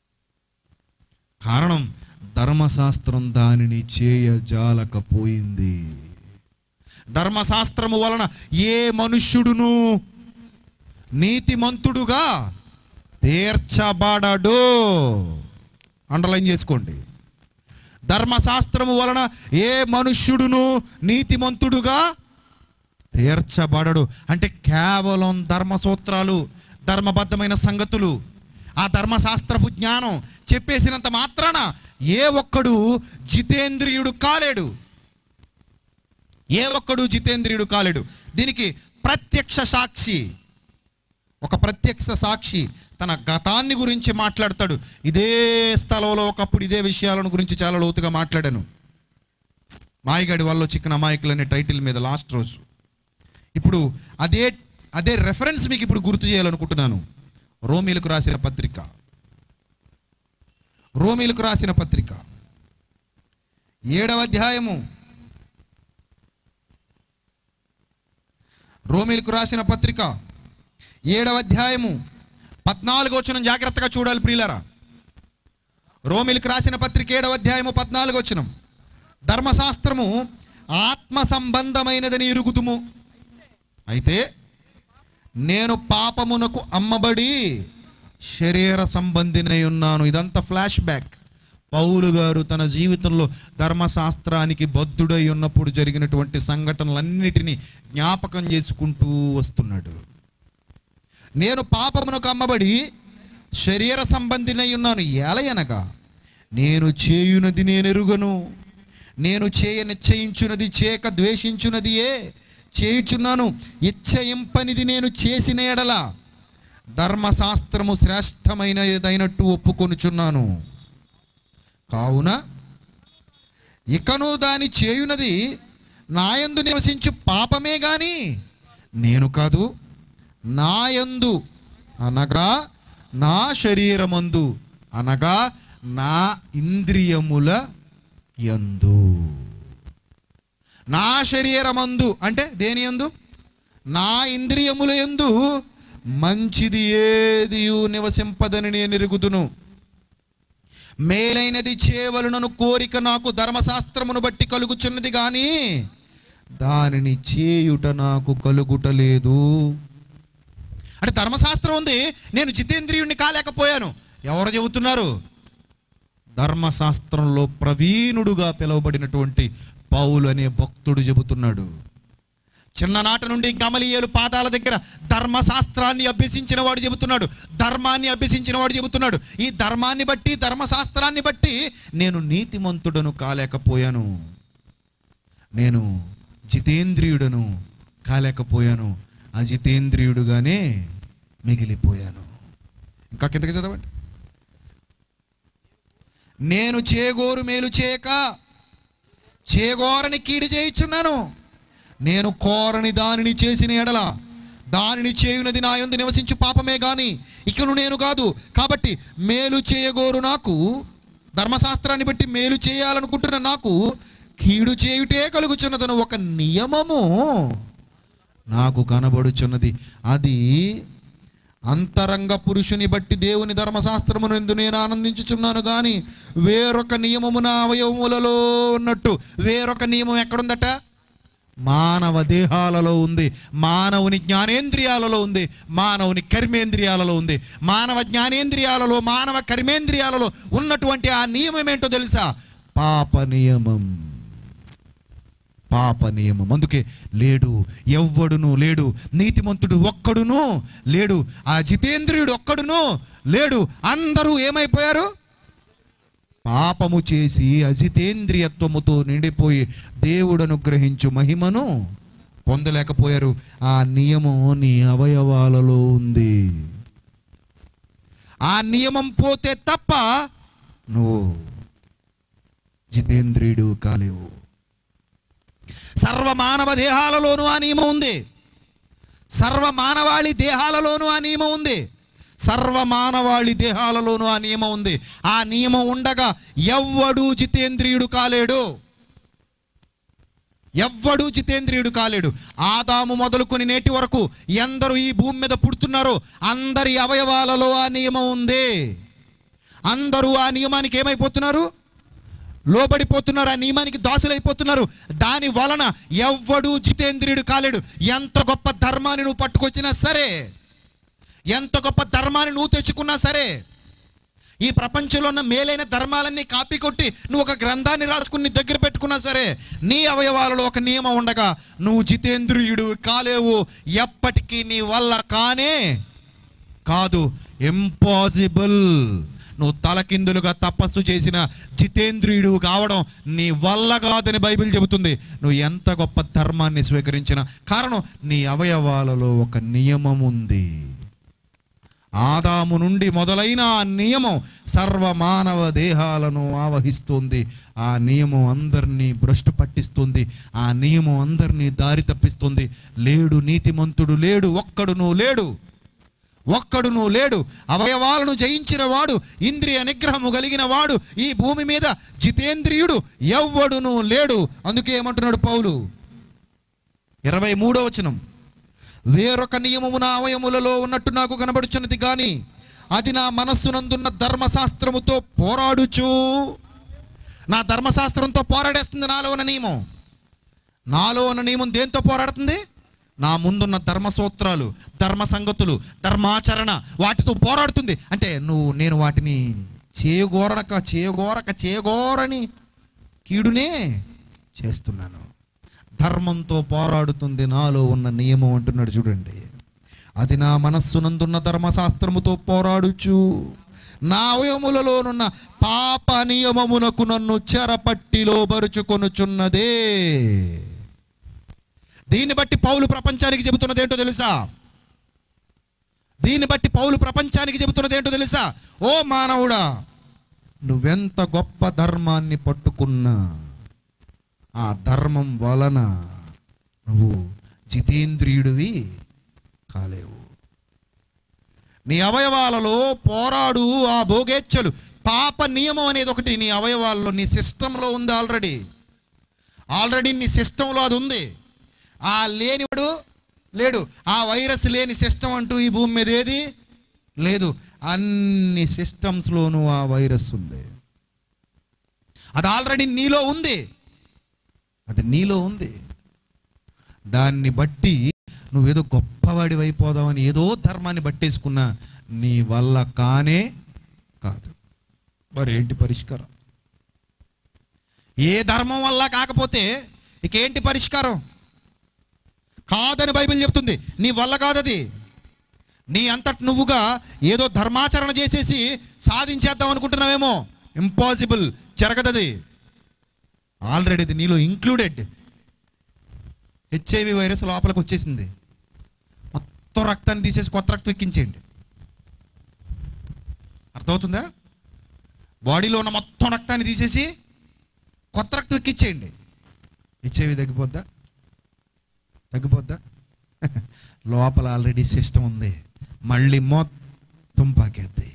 కారణం ధర్మశాస్త్రం దానిని చేయజాలకపోయింది ధర్మశాస్త్రము వలన ఏ మనుష్యుడును నీతిమంతుడుగా తీర్చబడడు అండర్లైన్ చేసుకోండి ధర్మశాస్త్రము వలన ఏ మనుష్యుడును నీతిమంతుడుగా తీర్చబడడు అంటే కేవలం ధర్మసూత్రాలు ధర్మబద్ధమైన సంగతులు ఆ ధర్మశాస్త్రపు జ్ఞానం చెప్పేసినంత మాత్రాన ఏ ఒక్కడు జితేంద్రియుడు కాలేడు ఏ ఒక్కడు జితేంద్రియుడు కాలేడు దీనికి ప్రత్యక్ష సాక్షి ఒక ప్రత్యక్ష సాక్షి తన గతాన్ని గురించి మాట్లాడతాడు ఇదే స్థలంలో ఒకప్పుడు ఇదే విషయాలను గురించి చాలా లోతుగా మాట్లాడాను మాయగాడి వల్ల చికెన్ అమాయకులు అనే టైటిల్ మీద లాస్ట్ రోజు ఇప్పుడు అదే అదే రెఫరెన్స్ మీకు ఇప్పుడు గుర్తు చేయాలనుకుంటున్నాను రోమిలకు రాసిన పత్రిక రోమిలకు రాసిన పత్రిక ఏడవ అధ్యాయము రోమిలకు రాసిన పత్రిక ఏడవ అధ్యాయము పద్నాలుగు వచనం జాగ్రత్తగా చూడాలి ప్రియులరా రోమిలకు రాసిన పత్రిక ఏడవ అధ్యాయము పద్నాలుగు వచనం ధర్మశాస్త్రము ఆత్మ సంబంధమైనదని ఎరుగుదుము అయితే నేను పాపమునకు అమ్మబడి శరీర సంబంధినై ఉన్నాను ఇదంతా ఫ్లాష్ బ్యాక్ పౌలు గారు తన జీవితంలో ధర్మశాస్త్రానికి బద్ధుడై ఉన్నప్పుడు జరిగినటువంటి సంఘటనలన్నిటినీ జ్ఞాపకం చేసుకుంటూ వస్తున్నాడు నేను పాపమునకు అమ్మబడి శరీర సంబంధినై ఉన్నాను ఎలయనగా నేను చేయునది నేను ఎరుగను నేను చేయ నిశ్చయించున్నది చేయక ద్వేషించున్నదియే చేయుచున్నాను ఇచ్చయింపనిది నేను చేసిన ఎడల ధర్మశాస్త్రము శ్రేష్టమైనదైనట్టు ఒప్పుకొనుచున్నాను కావున ఇకను దాని చేయునది నాయందు నివసించు పాపమే గాని నేను కాదు నాయందు అనగా నా శరీరమందు అనగా నా ఇంద్రియముల యందు నా శరీరమందు అంటే దేని యందు నా ఇంద్రియముల యందు మంచిది ఏది నివసింపదని నేను ఎరుగుదును మేలైనది చేయవలనను కోరిక నాకు ధర్మశాస్త్రమును బట్టి కలుగుచున్నది కానీ దానిని చేయుట నాకు కలుగుటలేదు అంటే ధర్మశాస్త్రం ఉంది నేను జితేంద్రియుణ్ణి కాలేకపోయాను ఎవరు చెబుతున్నారు ధర్మశాస్త్రంలో ప్రవీణుడుగా పిలువబడినటువంటి పౌలు అనే భక్తుడు చెబుతున్నాడు చిన్ననాట నుండి గమలియేలు పాదాల దగ్గర ధర్మశాస్త్రాన్ని అభ్యసించిన వాడు చెబుతున్నాడు ధర్మాన్ని అభ్యసించిన వాడు చెబుతున్నాడు ఈ ధర్మాన్ని బట్టి ధర్మశాస్త్రాన్ని బట్టి నేను నీతిమంతుడను కాలేకపోయాను నేను జితేంద్రియుడను కాలేకపోయాను అజితేంద్రియుడుగానే మిగిలిపోయాను ఇంకా కిందకి చదవండి నేను చేగోరు మేలు చేయక చేగోరని కీడు చేయుచున్నాను నేను కోరని దానిని చేసిన ఎడల దానిని చేయునది నా యందు నివసించు పాపమే గాని ఇకను నేను కాదు కాబట్టి మేలు చేయగోరు నాకు ధర్మశాస్త్రాన్ని బట్టి మేలు చేయాలనుకుంటున్న నాకు కీడు చేయుటే కలుగుచున్నదను ఒక నియమము నాకు కనబడుచున్నది అది అంతరంగ పురుషుని బట్టి దేవుని ధర్మశాస్త్రమును ఎందు నేను ఆనందించుచున్నాను కానీ వేరొక నియమము నా అవయవములలో ఉన్నట్టు వేరొక నియమం ఎక్కడుందట మానవ దేహాలలో ఉంది మానవుని జ్ఞానేంద్రియాలలో ఉంది మానవుని కర్మేంద్రియాలలో ఉంది మానవ జ్ఞానేంద్రియాలలో మానవ కర్మేంద్రియాలలో ఉన్నటువంటి ఆ నియమం ఏంటో తెలుసా పాప నియమం పాప నియమం అందుకే లేడు ఎవ్వడును లేడు నీతిమంతుడు ఒక్కడును లేడు ఆ జితేంద్రియుడు ఒక్కడును లేడు అందరూ ఏమైపోయారు పాపము చేసి అజితేంద్రియత్వముతో నిండిపోయి దేవుడు అనుగ్రహించు మహిమను పొందలేకపోయారు ఆ నియమం నీ అవయవాలలో ఉంది ఆ నియమం పోతే తప్ప నువ్వు జితేంద్రియుడు కాలేవు సర్వ మానవ దేహాలలోనూ ఆ నియమం ఉంది సర్వ మానవాళి దేహాలలోనూ ఆ నియమం ఉంది సర్వ మానవాళి దేహాలలోనూ ఆ నియమం ఉంది ఆ నియమం ఉండగా ఎవ్వడు జితేంద్రియుడు కాలేడు ఎవ్వడు జితేంద్రియుడు కాలేడు ఆదాము మొదలుకొని నేటి వరకు ఎందరు ఈ భూమి మీద పుడుతున్నారో అందరి అవయవాలలో ఆ నియమం ఉంది అందరూ ఆ నియమానికి ఏమైపోతున్నారు లోబడిపోతున్నారు ఆ నియమానికి దాసులైపోతున్నారు దాని వలన ఎవ్వడు జితేంద్రియుడు కాలేడు ఎంత గొప్ప ధర్మాన్ని నువ్వు పట్టుకొచ్చినా సరే ఎంత గొప్ప ధర్మాన్ని నువ్వు తెచ్చుకున్నా సరే ఈ ప్రపంచంలో ఉన్న మేలైన ధర్మాలన్నీ కాపీ కొట్టి నువ్వు ఒక గ్రంథాన్ని రాసుకుని నీ దగ్గర పెట్టుకున్నా సరే నీ అవయవాలలో ఒక నియమం ఉండగా నువ్వు జితేంద్రియుడు కాలేవు ఎప్పటికీ నీ వల్ల కానే కాదు ఇంపాసిబుల్ నువ్వు తలకిందులుగా తపస్సు చేసిన జితేంద్రియుడు కావడం నీ వల్ల కాదని బైబిల్ చెబుతుంది నువ్వు ఎంత గొప్ప ధర్మాన్ని స్వీకరించిన కారణం నీ అవయవాలలో ఒక నియమం ఉంది ఆదాము నుండి మొదలైన ఆ నియమం సర్వ మానవ దేహాలను ఆవహిస్తుంది ఆ నియమం అందరినీ భ్రష్టు పట్టిస్తుంది ఆ నియమం అందరినీ దారి తప్పిస్తుంది లేడు నీతిమంతుడు లేడు ఒక్కడును లేడు ఒక్కడును లేడు అవయవాలను జయించిన వాడు ఇంద్రియ నిగ్రహము కలిగిన వాడు ఈ భూమి మీద జితేంద్రియుడు ఎవ్వడును లేడు అందుకే ఏమంటున్నాడు పౌలు ఇరవై మూడో వచనం వేరొక నియమము నా అవయములలో ఉన్నట్టు నాకు కనబడుచున్నది కానీ అది నా మనస్సునందున్న ధర్మశాస్త్రముతో పోరాడుచు నా ధర్మశాస్త్రంతో పోరాడేస్తుంది నాలో ఉన్న నియమం నాలో ఉన్న నియమం దేంతో పోరాడుతుంది నా ముందున్న ధర్మ సూత్రాలు ధర్మ సంగతులు ధర్మాచరణ వాటితో పోరాడుతుంది అంటే నువ్వు నేను వాటిని చేయగోరక చేయగోరక చేయగోరని కీడునే చేస్తున్నాను ధర్మంతో పోరాడుతుంది నాలో ఉన్న నియమం అంటున్నాడు చూడండి అది నా మనస్సునందున్న ధర్మశాస్త్రముతో పోరాడుచు నా అవయములలోనున్న పాప నియమమునకు నన్ను చెరపట్టిలో బరుచుకొనుచున్నదే దీన్ని బట్టి పౌలు ప్రపంచానికి చెబుతున్నది ఏంటో తెలుసా దీన్ని బట్టి పౌలు ప్రపంచానికి చెబుతున్నది ఏంటో తెలుసా ఓ మానవుడా నువ్వెంత గొప్ప ధర్మాన్ని పట్టుకున్నా ఆ ధర్మం వలన నువ్వు జితేంద్రియుడివి కాలేవు నీ అవయవాలలో పోరాడు ఆ భోగేచ్ఛలు పాప నియమం అనేది ఒకటి నీ అవయవాల్లో నీ సిస్టంలో ఉంది ఆల్రెడీ ఆల్రెడీ నీ సిస్టంలో అది ఉంది ఆ లేనివాడు లేడు ఆ వైరస్ లేని సిస్టమ్ అంటూ ఈ భూమి మీద ఏది లేదు అన్ని సిస్టమ్స్లోనూ ఆ వైరస్ ఉంది అది ఆల్రెడీ నీలో ఉంది అది నీలో ఉంది దాన్ని బట్టి నువ్వేదో గొప్పవాడి అయిపోదామని ఏదో ధర్మాన్ని పట్టేసుకున్నా నీ వల్ల కానే కాదు మరి ఏంటి పరిష్కారం ఏ ధర్మం వల్ల కాకపోతే ఇకేంటి పరిష్కారం కాదని బైబిల్ చెప్తుంది నీ వల్ల కాదది నీ అంతటి నువ్వుగా ఏదో ధర్మాచరణ చేసేసి సాధించేద్దాం అనుకుంటున్నావేమో ఇంపాసిబుల్ జరగదది ఆల్రెడీ ఇది నీలో ఇంక్లూడెడ్ హెచ్ఐవి వైరస్ లోపలికి వచ్చేసింది మొత్తం రక్తాన్ని తీసేసి కొత్త రక్తం ఎక్కించేయండి అర్థమవుతుందా బాడీలో ఉన్న మొత్తం రక్తాన్ని తీసేసి కొత్త రక్తం ఎక్కించేయండి హెచ్ఐవి తగ్గిపోద్దా తగ్గిపోద్దా లోపల ఆల్రెడీ సిస్టమ్ ఉంది మళ్ళీ మొత్తం పాకేద్ది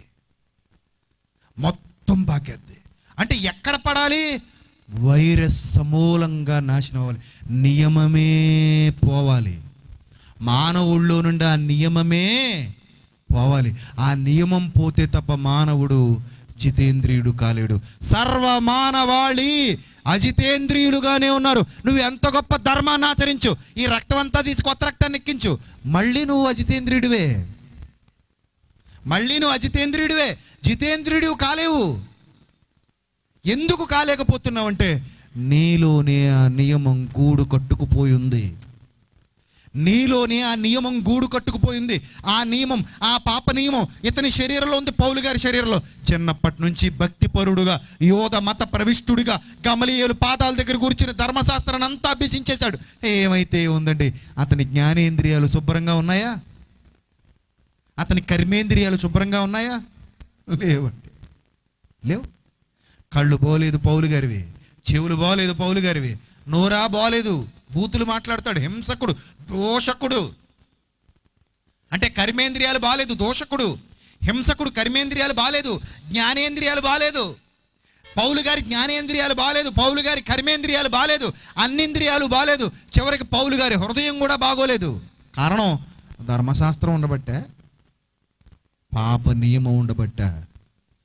మొత్తం పాకేద్ది అంటే ఎక్కడ పడాలి వైరస్ సమూలంగా నాశనం అవ్వాలి నియమమే పోవాలి మానవుల్లో నుండి ఆ నియమమే పోవాలి ఆ నియమం పోతే తప్ప మానవుడు జితేంద్రియుడు కాలేడు సర్వ మానవాళి అజితేంద్రియులుగానే ఉన్నారు నువ్వు ఎంత గొప్ప ధర్మాన్ని ఆచరించు ఈ రక్తం అంతా తీసి కొత్త రక్తాన్ని ఎక్కించు మళ్ళీ నువ్వు అజితేంద్రియుడివే మళ్ళీ నువ్వు అజితేంద్రియుడివే జితేంద్రియుడు కాలేవు ఎందుకు కాలేకపోతున్నావు అంటే నీలోనే ఆ నియమం గూడు కట్టుకుపోయి ఉంది నీలోనే ఆ నియమం గూడు కట్టుకుపోయింది ఆ నియమం ఆ పాప నియమం ఇతని శరీరంలో ఉంది పౌలు గారి శరీరంలో చిన్నప్పటి నుంచి భక్తిపరుడుగా యోధ మత ప్రవిష్టుడిగా గమలీయులు పాదాల దగ్గర కూర్చుని ధర్మశాస్త్రాన్ని అంతా అభ్యసించేశాడు ఏమైతే ఉందండి అతని జ్ఞానేంద్రియాలు శుభ్రంగా ఉన్నాయా అతని కర్మేంద్రియాలు శుభ్రంగా ఉన్నాయా లేవండి లేవు కళ్ళు పోలేదు పౌలు గారివి చెవులు బాగలేదు పౌలు గారివి నోరా బాగలేదు బూతులు మాట్లాడతాడు హింసకుడు దోషకుడు అంటే కర్మేంద్రియాలు బాలేదు దోషకుడు హింసకుడు కర్మేంద్రియాలు బాలేదు జ్ఞానేంద్రియాలు బాలేదు పౌలు గారి జ్ఞానేంద్రియాలు బాలేదు పౌలు గారి కర్మేంద్రియాలు బాలేదు అన్నింద్రియాలు బాలేదు చివరికి పౌలు గారి హృదయం కూడా బాగోలేదు కారణం ధర్మశాస్త్రం ఉండబట్టే పాప నియమం ఉండబట్ట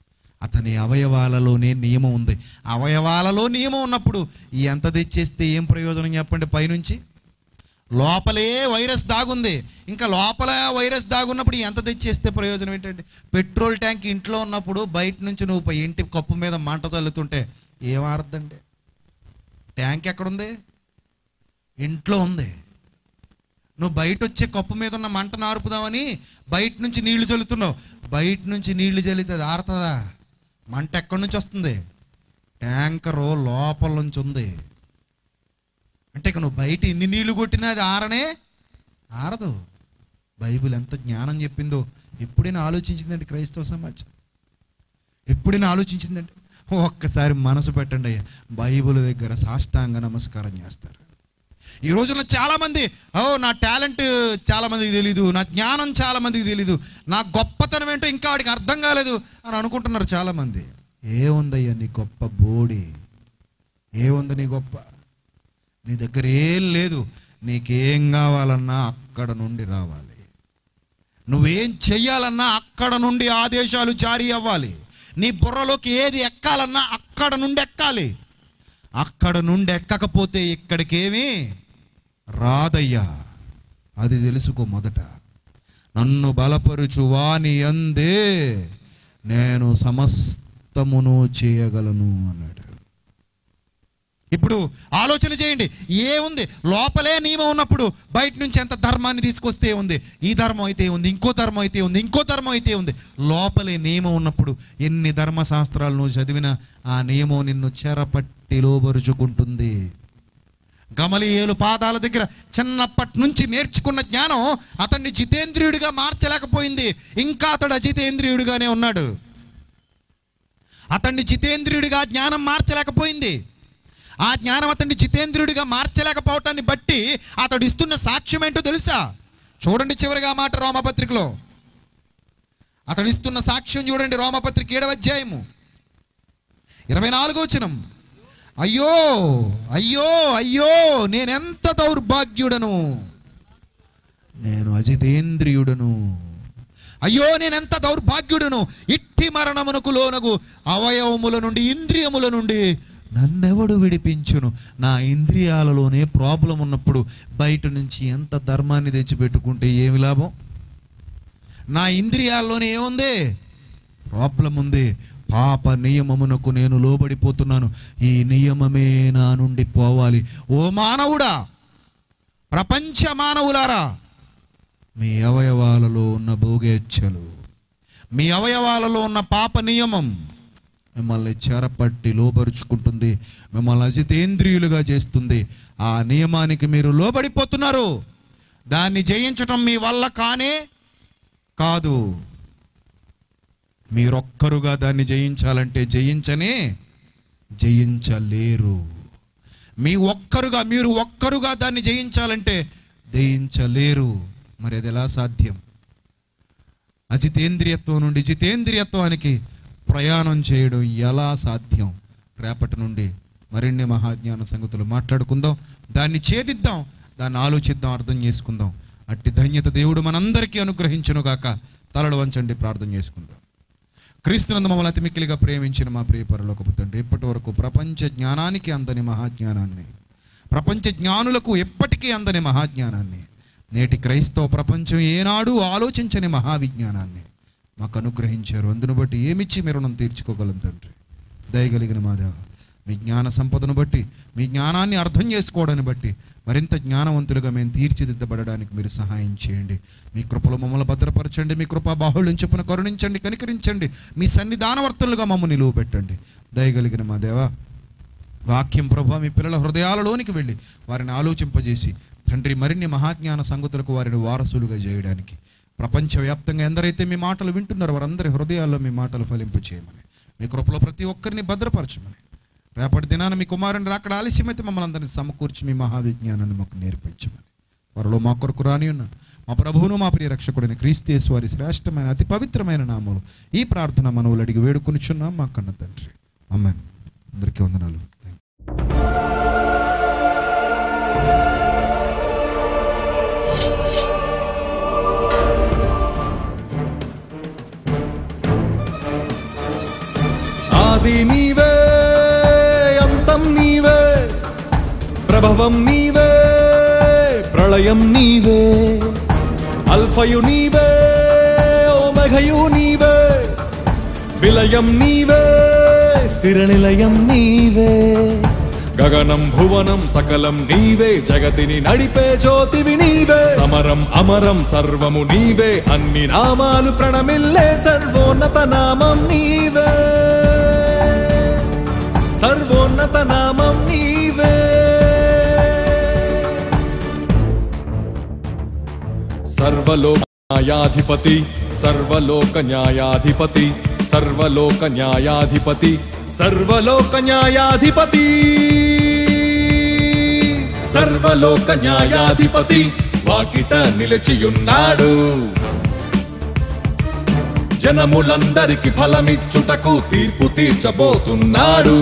అతని అవయవాలలోనే నియమం ఉంది అవయవాలలో నియమం ఉన్నప్పుడు ఎంత తెచ్చేస్తే ఏం ప్రయోజనం చెప్పండి పైనుంచి లోపలే వైరస్ దాగుంది ఇంకా లోపల వైరస్ దాగున్నప్పుడు ఎంత తెచ్చేస్తే ప్రయోజనం ఏంటంటే పెట్రోల్ ట్యాంక్ ఇంట్లో ఉన్నప్పుడు బయట నుంచి నువ్వు పై ఇంటి కప్పు మీద మంట తల్లుతుంటే ఏమారద్దండి ట్యాంక్ ఎక్కడుంది ఇంట్లో ఉంది నువ్వు బయట వచ్చే కప్పు మీద ఉన్న మంట నారుపుదామని బయట నుంచి నీళ్లు చల్లుతున్నావు బయట నుంచి నీళ్లు చల్లితే అది ఆరుతుందా మంట ఎక్కడి నుంచి వస్తుంది ట్యాంకరు లోపల నుంచి ఉంది అంటే ఇక నువ్వు బయట ఎన్ని నీళ్లు కొట్టినా అది ఆరనే ఆరదు బైబిల్ ఎంత జ్ఞానం చెప్పిందో ఎప్పుడైనా ఆలోచించిందండి క్రైస్తవ సమాజం ఎప్పుడైనా ఆలోచించిందండి ఒక్కసారి మనసు పెట్టండి అయ్యా బైబిల్ దగ్గర సాష్టాంగ నమస్కారం చేస్తారు ఈ రోజున చాలామంది ఓ నా టాలెంట్ చాలా మందికి తెలీదు నా జ్ఞానం చాలా మందికి తెలీదు నా గొప్పతనం ఏంటో ఇంకా వాడికి అర్థం కాలేదు అని అనుకుంటున్నారు చాలామంది ఏముందయ్యా నీ గొప్ప బోడి ఏముంది నీ గొప్ప నీ దగ్గర ఏం లేదు నీకేం కావాలన్నా అక్కడ నుండి రావాలి నువ్వేం చెయ్యాలన్నా అక్కడ నుండి ఆదేశాలు జారీ అవ్వాలి నీ బుర్రలోకి ఏది ఎక్కాలన్నా అక్కడ నుండి ఎక్కాలి అక్కడ నుండి ఎక్కకపోతే ఇక్కడికేమీ రాదయ్యా అది తెలుసుకో మొదట నన్ను బలపరుచు వాని అందే నేను సమస్తమును చేయగలను అన్నాడు ఇప్పుడు ఆలోచన చేయండి ఏముంది లోపలే నియమం ఉన్నప్పుడు బయట నుంచి ఎంత ధర్మాన్ని తీసుకొస్తే ఉంది ఈ ధర్మం అయితే ఉంది ఇంకో ధర్మం అయితే ఉంది ఇంకో ధర్మం అయితే ఉంది లోపలే నియమం ఉన్నప్పుడు ఎన్ని ధర్మశాస్త్రాలు నువ్వు చదివినా ఆ నియమం నిన్ను చెరపట్టి లోబరుచుకుంటుంది గమలియేలు పాదాల దగ్గర చిన్నప్పటి నుంచి నేర్చుకున్న జ్ఞానం అతన్ని జితేంద్రియుడిగా మార్చలేకపోయింది ఇంకా అతడు అజితేంద్రియుడిగానే ఉన్నాడు అతన్ని జితేంద్రియుడిగా జ్ఞానం మార్చలేకపోయింది ఆ జ్ఞానం అతన్ని జితేంద్రియుడిగా మార్చలేకపోవటాన్ని బట్టి అతడు ఇస్తున్న సాక్ష్యం ఏంటో తెలుసా చూడండి చివరిగా ఆ మాట రోమపత్రికలో అతడు ఇస్తున్న సాక్ష్యం చూడండి రోమపత్రిక ఏడవ అధ్యాయము ఇరవై నాలుగో వచనం అయ్యో అయ్యో అయ్యో నేనెంత దౌర్భాగ్యుడను నేను అజితేంద్రియుడను అయ్యో నేనెంత దౌర్భాగ్యుడను ఇట్టి మరణమునకు లోనగు అవయవముల నుండి ఇంద్రియముల నుండి నన్నెవడు విడిపించును నా ఇంద్రియాలలోనే ప్రాబ్లం ఉన్నప్పుడు బయట నుంచి ఎంత ధర్మాన్ని తెచ్చిపెట్టుకుంటే ఏమి లాభం నా ఇంద్రియాల్లోనే ఏముంది ప్రాబ్లం ఉంది పాప నియమమునకు నేను లోబడిపోతున్నాను ఈ నియమమే నా నుండి పోవాలి ఓ మానవుడా ప్రపంచ మానవులారా మీ అవయవాలలో ఉన్న భోగేచ్ఛలు మీ అవయవాలలో ఉన్న పాప నియమం మిమ్మల్ని చెరపట్టి లోబరుచుకుంటుంది మిమ్మల్ని అజితేంద్రియులుగా చేస్తుంది ఆ నియమానికి మీరు లోబడిపోతున్నారు దాన్ని జయించటం మీ వల్ల కానే కాదు మీరొక్కరుగా దాన్ని జయించాలంటే జయించనే జయించలేరు మీ ఒక్కరుగా మీరు ఒక్కరుగా దాన్ని జయించాలంటే జయించలేరు మరి అది ఎలా సాధ్యం అజితేంద్రియత్వం నుండి జితేంద్రియత్వానికి ప్రయాణం చేయడం ఎలా సాధ్యం రేపటి నుండి మరిన్ని మహాజ్ఞాన సంగతులు మాట్లాడుకుందాం దాన్ని ఛేదిద్దాం దాన్ని ఆలోచిద్దాం అర్థం చేసుకుందాం అట్టి ధన్యత దేవుడు మనందరికీ అనుగ్రహించును గాక తలలు వంచండి ప్రార్థన చేసుకుందాం క్రీస్తునందు మమ్మల్ని అతి మిక్కిలిగా ప్రేమించిన మా ప్రియ పరలోకపు తండ్రి ఇప్పటి వరకు ప్రపంచ జ్ఞానానికి అందని మహాజ్ఞానాన్ని ప్రపంచ జ్ఞానులకు ఎప్పటికీ అందని మహాజ్ఞానాన్ని నేటి క్రైస్తవ ప్రపంచం ఏనాడు ఆలోచించని మహావిజ్ఞానాన్ని మాకు అనుగ్రహించారు అందును బట్టి ఏమిచ్చి మీరు రుణం తీర్చుకోగలం తండ్రి దయగలిగిన మా దేవ మీ జ్ఞాన సంపదను బట్టి మీ జ్ఞానాన్ని అర్థం చేసుకోవడాన్ని బట్టి మరింత జ్ఞానవంతులుగా మేము తీర్చిదిద్దబడడానికి మీరు సహాయం చేయండి మీ కృపలో మమ్మల్ని భద్రపరచండి మీ కృపా బాహుళ్యం చొప్పున కరుణించండి కనికరించండి మీ సన్నిధానవర్తులుగా మమ్మల్ని నిలువ పెట్టండి దయగలిగిన మా దేవా వాక్యం ప్రభా మీ పిల్లల హృదయాలలోనికి వెళ్ళి వారిని ఆలోచింపజేసి తండ్రి మరిన్ని మహాజ్ఞాన సంగతులకు వారిని వారసులుగా చేయడానికి ప్రపంచవ్యాప్తంగా ఎందరైతే మీ మాటలు వింటున్నారో వారందరి హృదయాల్లో మీ మాటలు ఫలింపు చేయమని మీ కృపలో ప్రతి ఒక్కరిని భద్రపరచమని రేపటి దినాన మీ కుమారుని అక్కడ ఆలస్యమైతే మమ్మల్ని అందరినీ సమకూర్చి మీ మహావిజ్ఞానాన్ని మాకు నేర్పించమని వారిలో మా కొరకు రాని ఉన్న మా ప్రభువును మా ప్రియ రక్షకుడైన క్రీస్తేసు వారి శ్రేష్టమైన అతి పవిత్రమైన నామములు ఈ ప్రార్థన మనవులు అడిగి వేడుకొనిచున్నాం మా కన్న తండ్రి అమ్మాయి అందరికీ వందనాలు థ్యాంక్ ఆది నీవే అంతం నీవే ప్రభవం నీవే ప్రళయం నీవే అల్ఫయు నీవే ఓమఘయు నీవే విలయం నీవే స్థిర నిలయం నీవే గగనం భువనం సకలం నీవే జగతిని నడిపే జ్యోతివి నీవే సమరం అమరం సర్వము నీవే అన్ని నామాలు ప్రణమిల్లే సర్వోన్నత నామం నీవే సర్వోన్నత నామం నీవే సర్వలోక న్యాయాధిపతి సర్వలోక న్యాయాధిపతి సర్వలోక న్యాయాధిపతి సర్వలోక న్యాయాధిపతి సర్వలోక న్యాయాధిపతి వాకిట నిలిచియున్నాడు జనములందరికి ఫలమిచ్చుటకు తీర్పు తీర్చబోతున్నాడు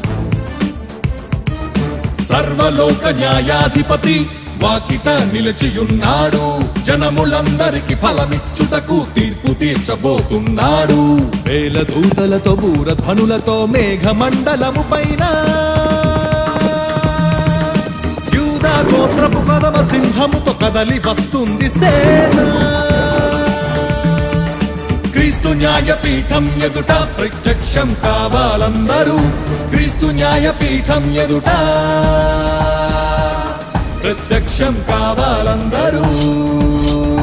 సర్వలోక న్యాయాధిపతి వాకిట నిలిచియున్నాడు జనములందరికి ఫలమిచ్చుటకు తీర్పు తీర్చబోతున్నాడు వేల దూతలతో బూరధ్వనులతో మేఘమండలము పైన యూదా గోత్రపు కదమ సింహముతో కదలి వస్తుంది సేన క్రీస్తు న్యాయపీఠం ఎదుట ప్రత్యక్షం కావాలందరూ క్రీస్తు న్యాయపీఠం ఎదుట ప్రత్యక్షం కావాలందరూ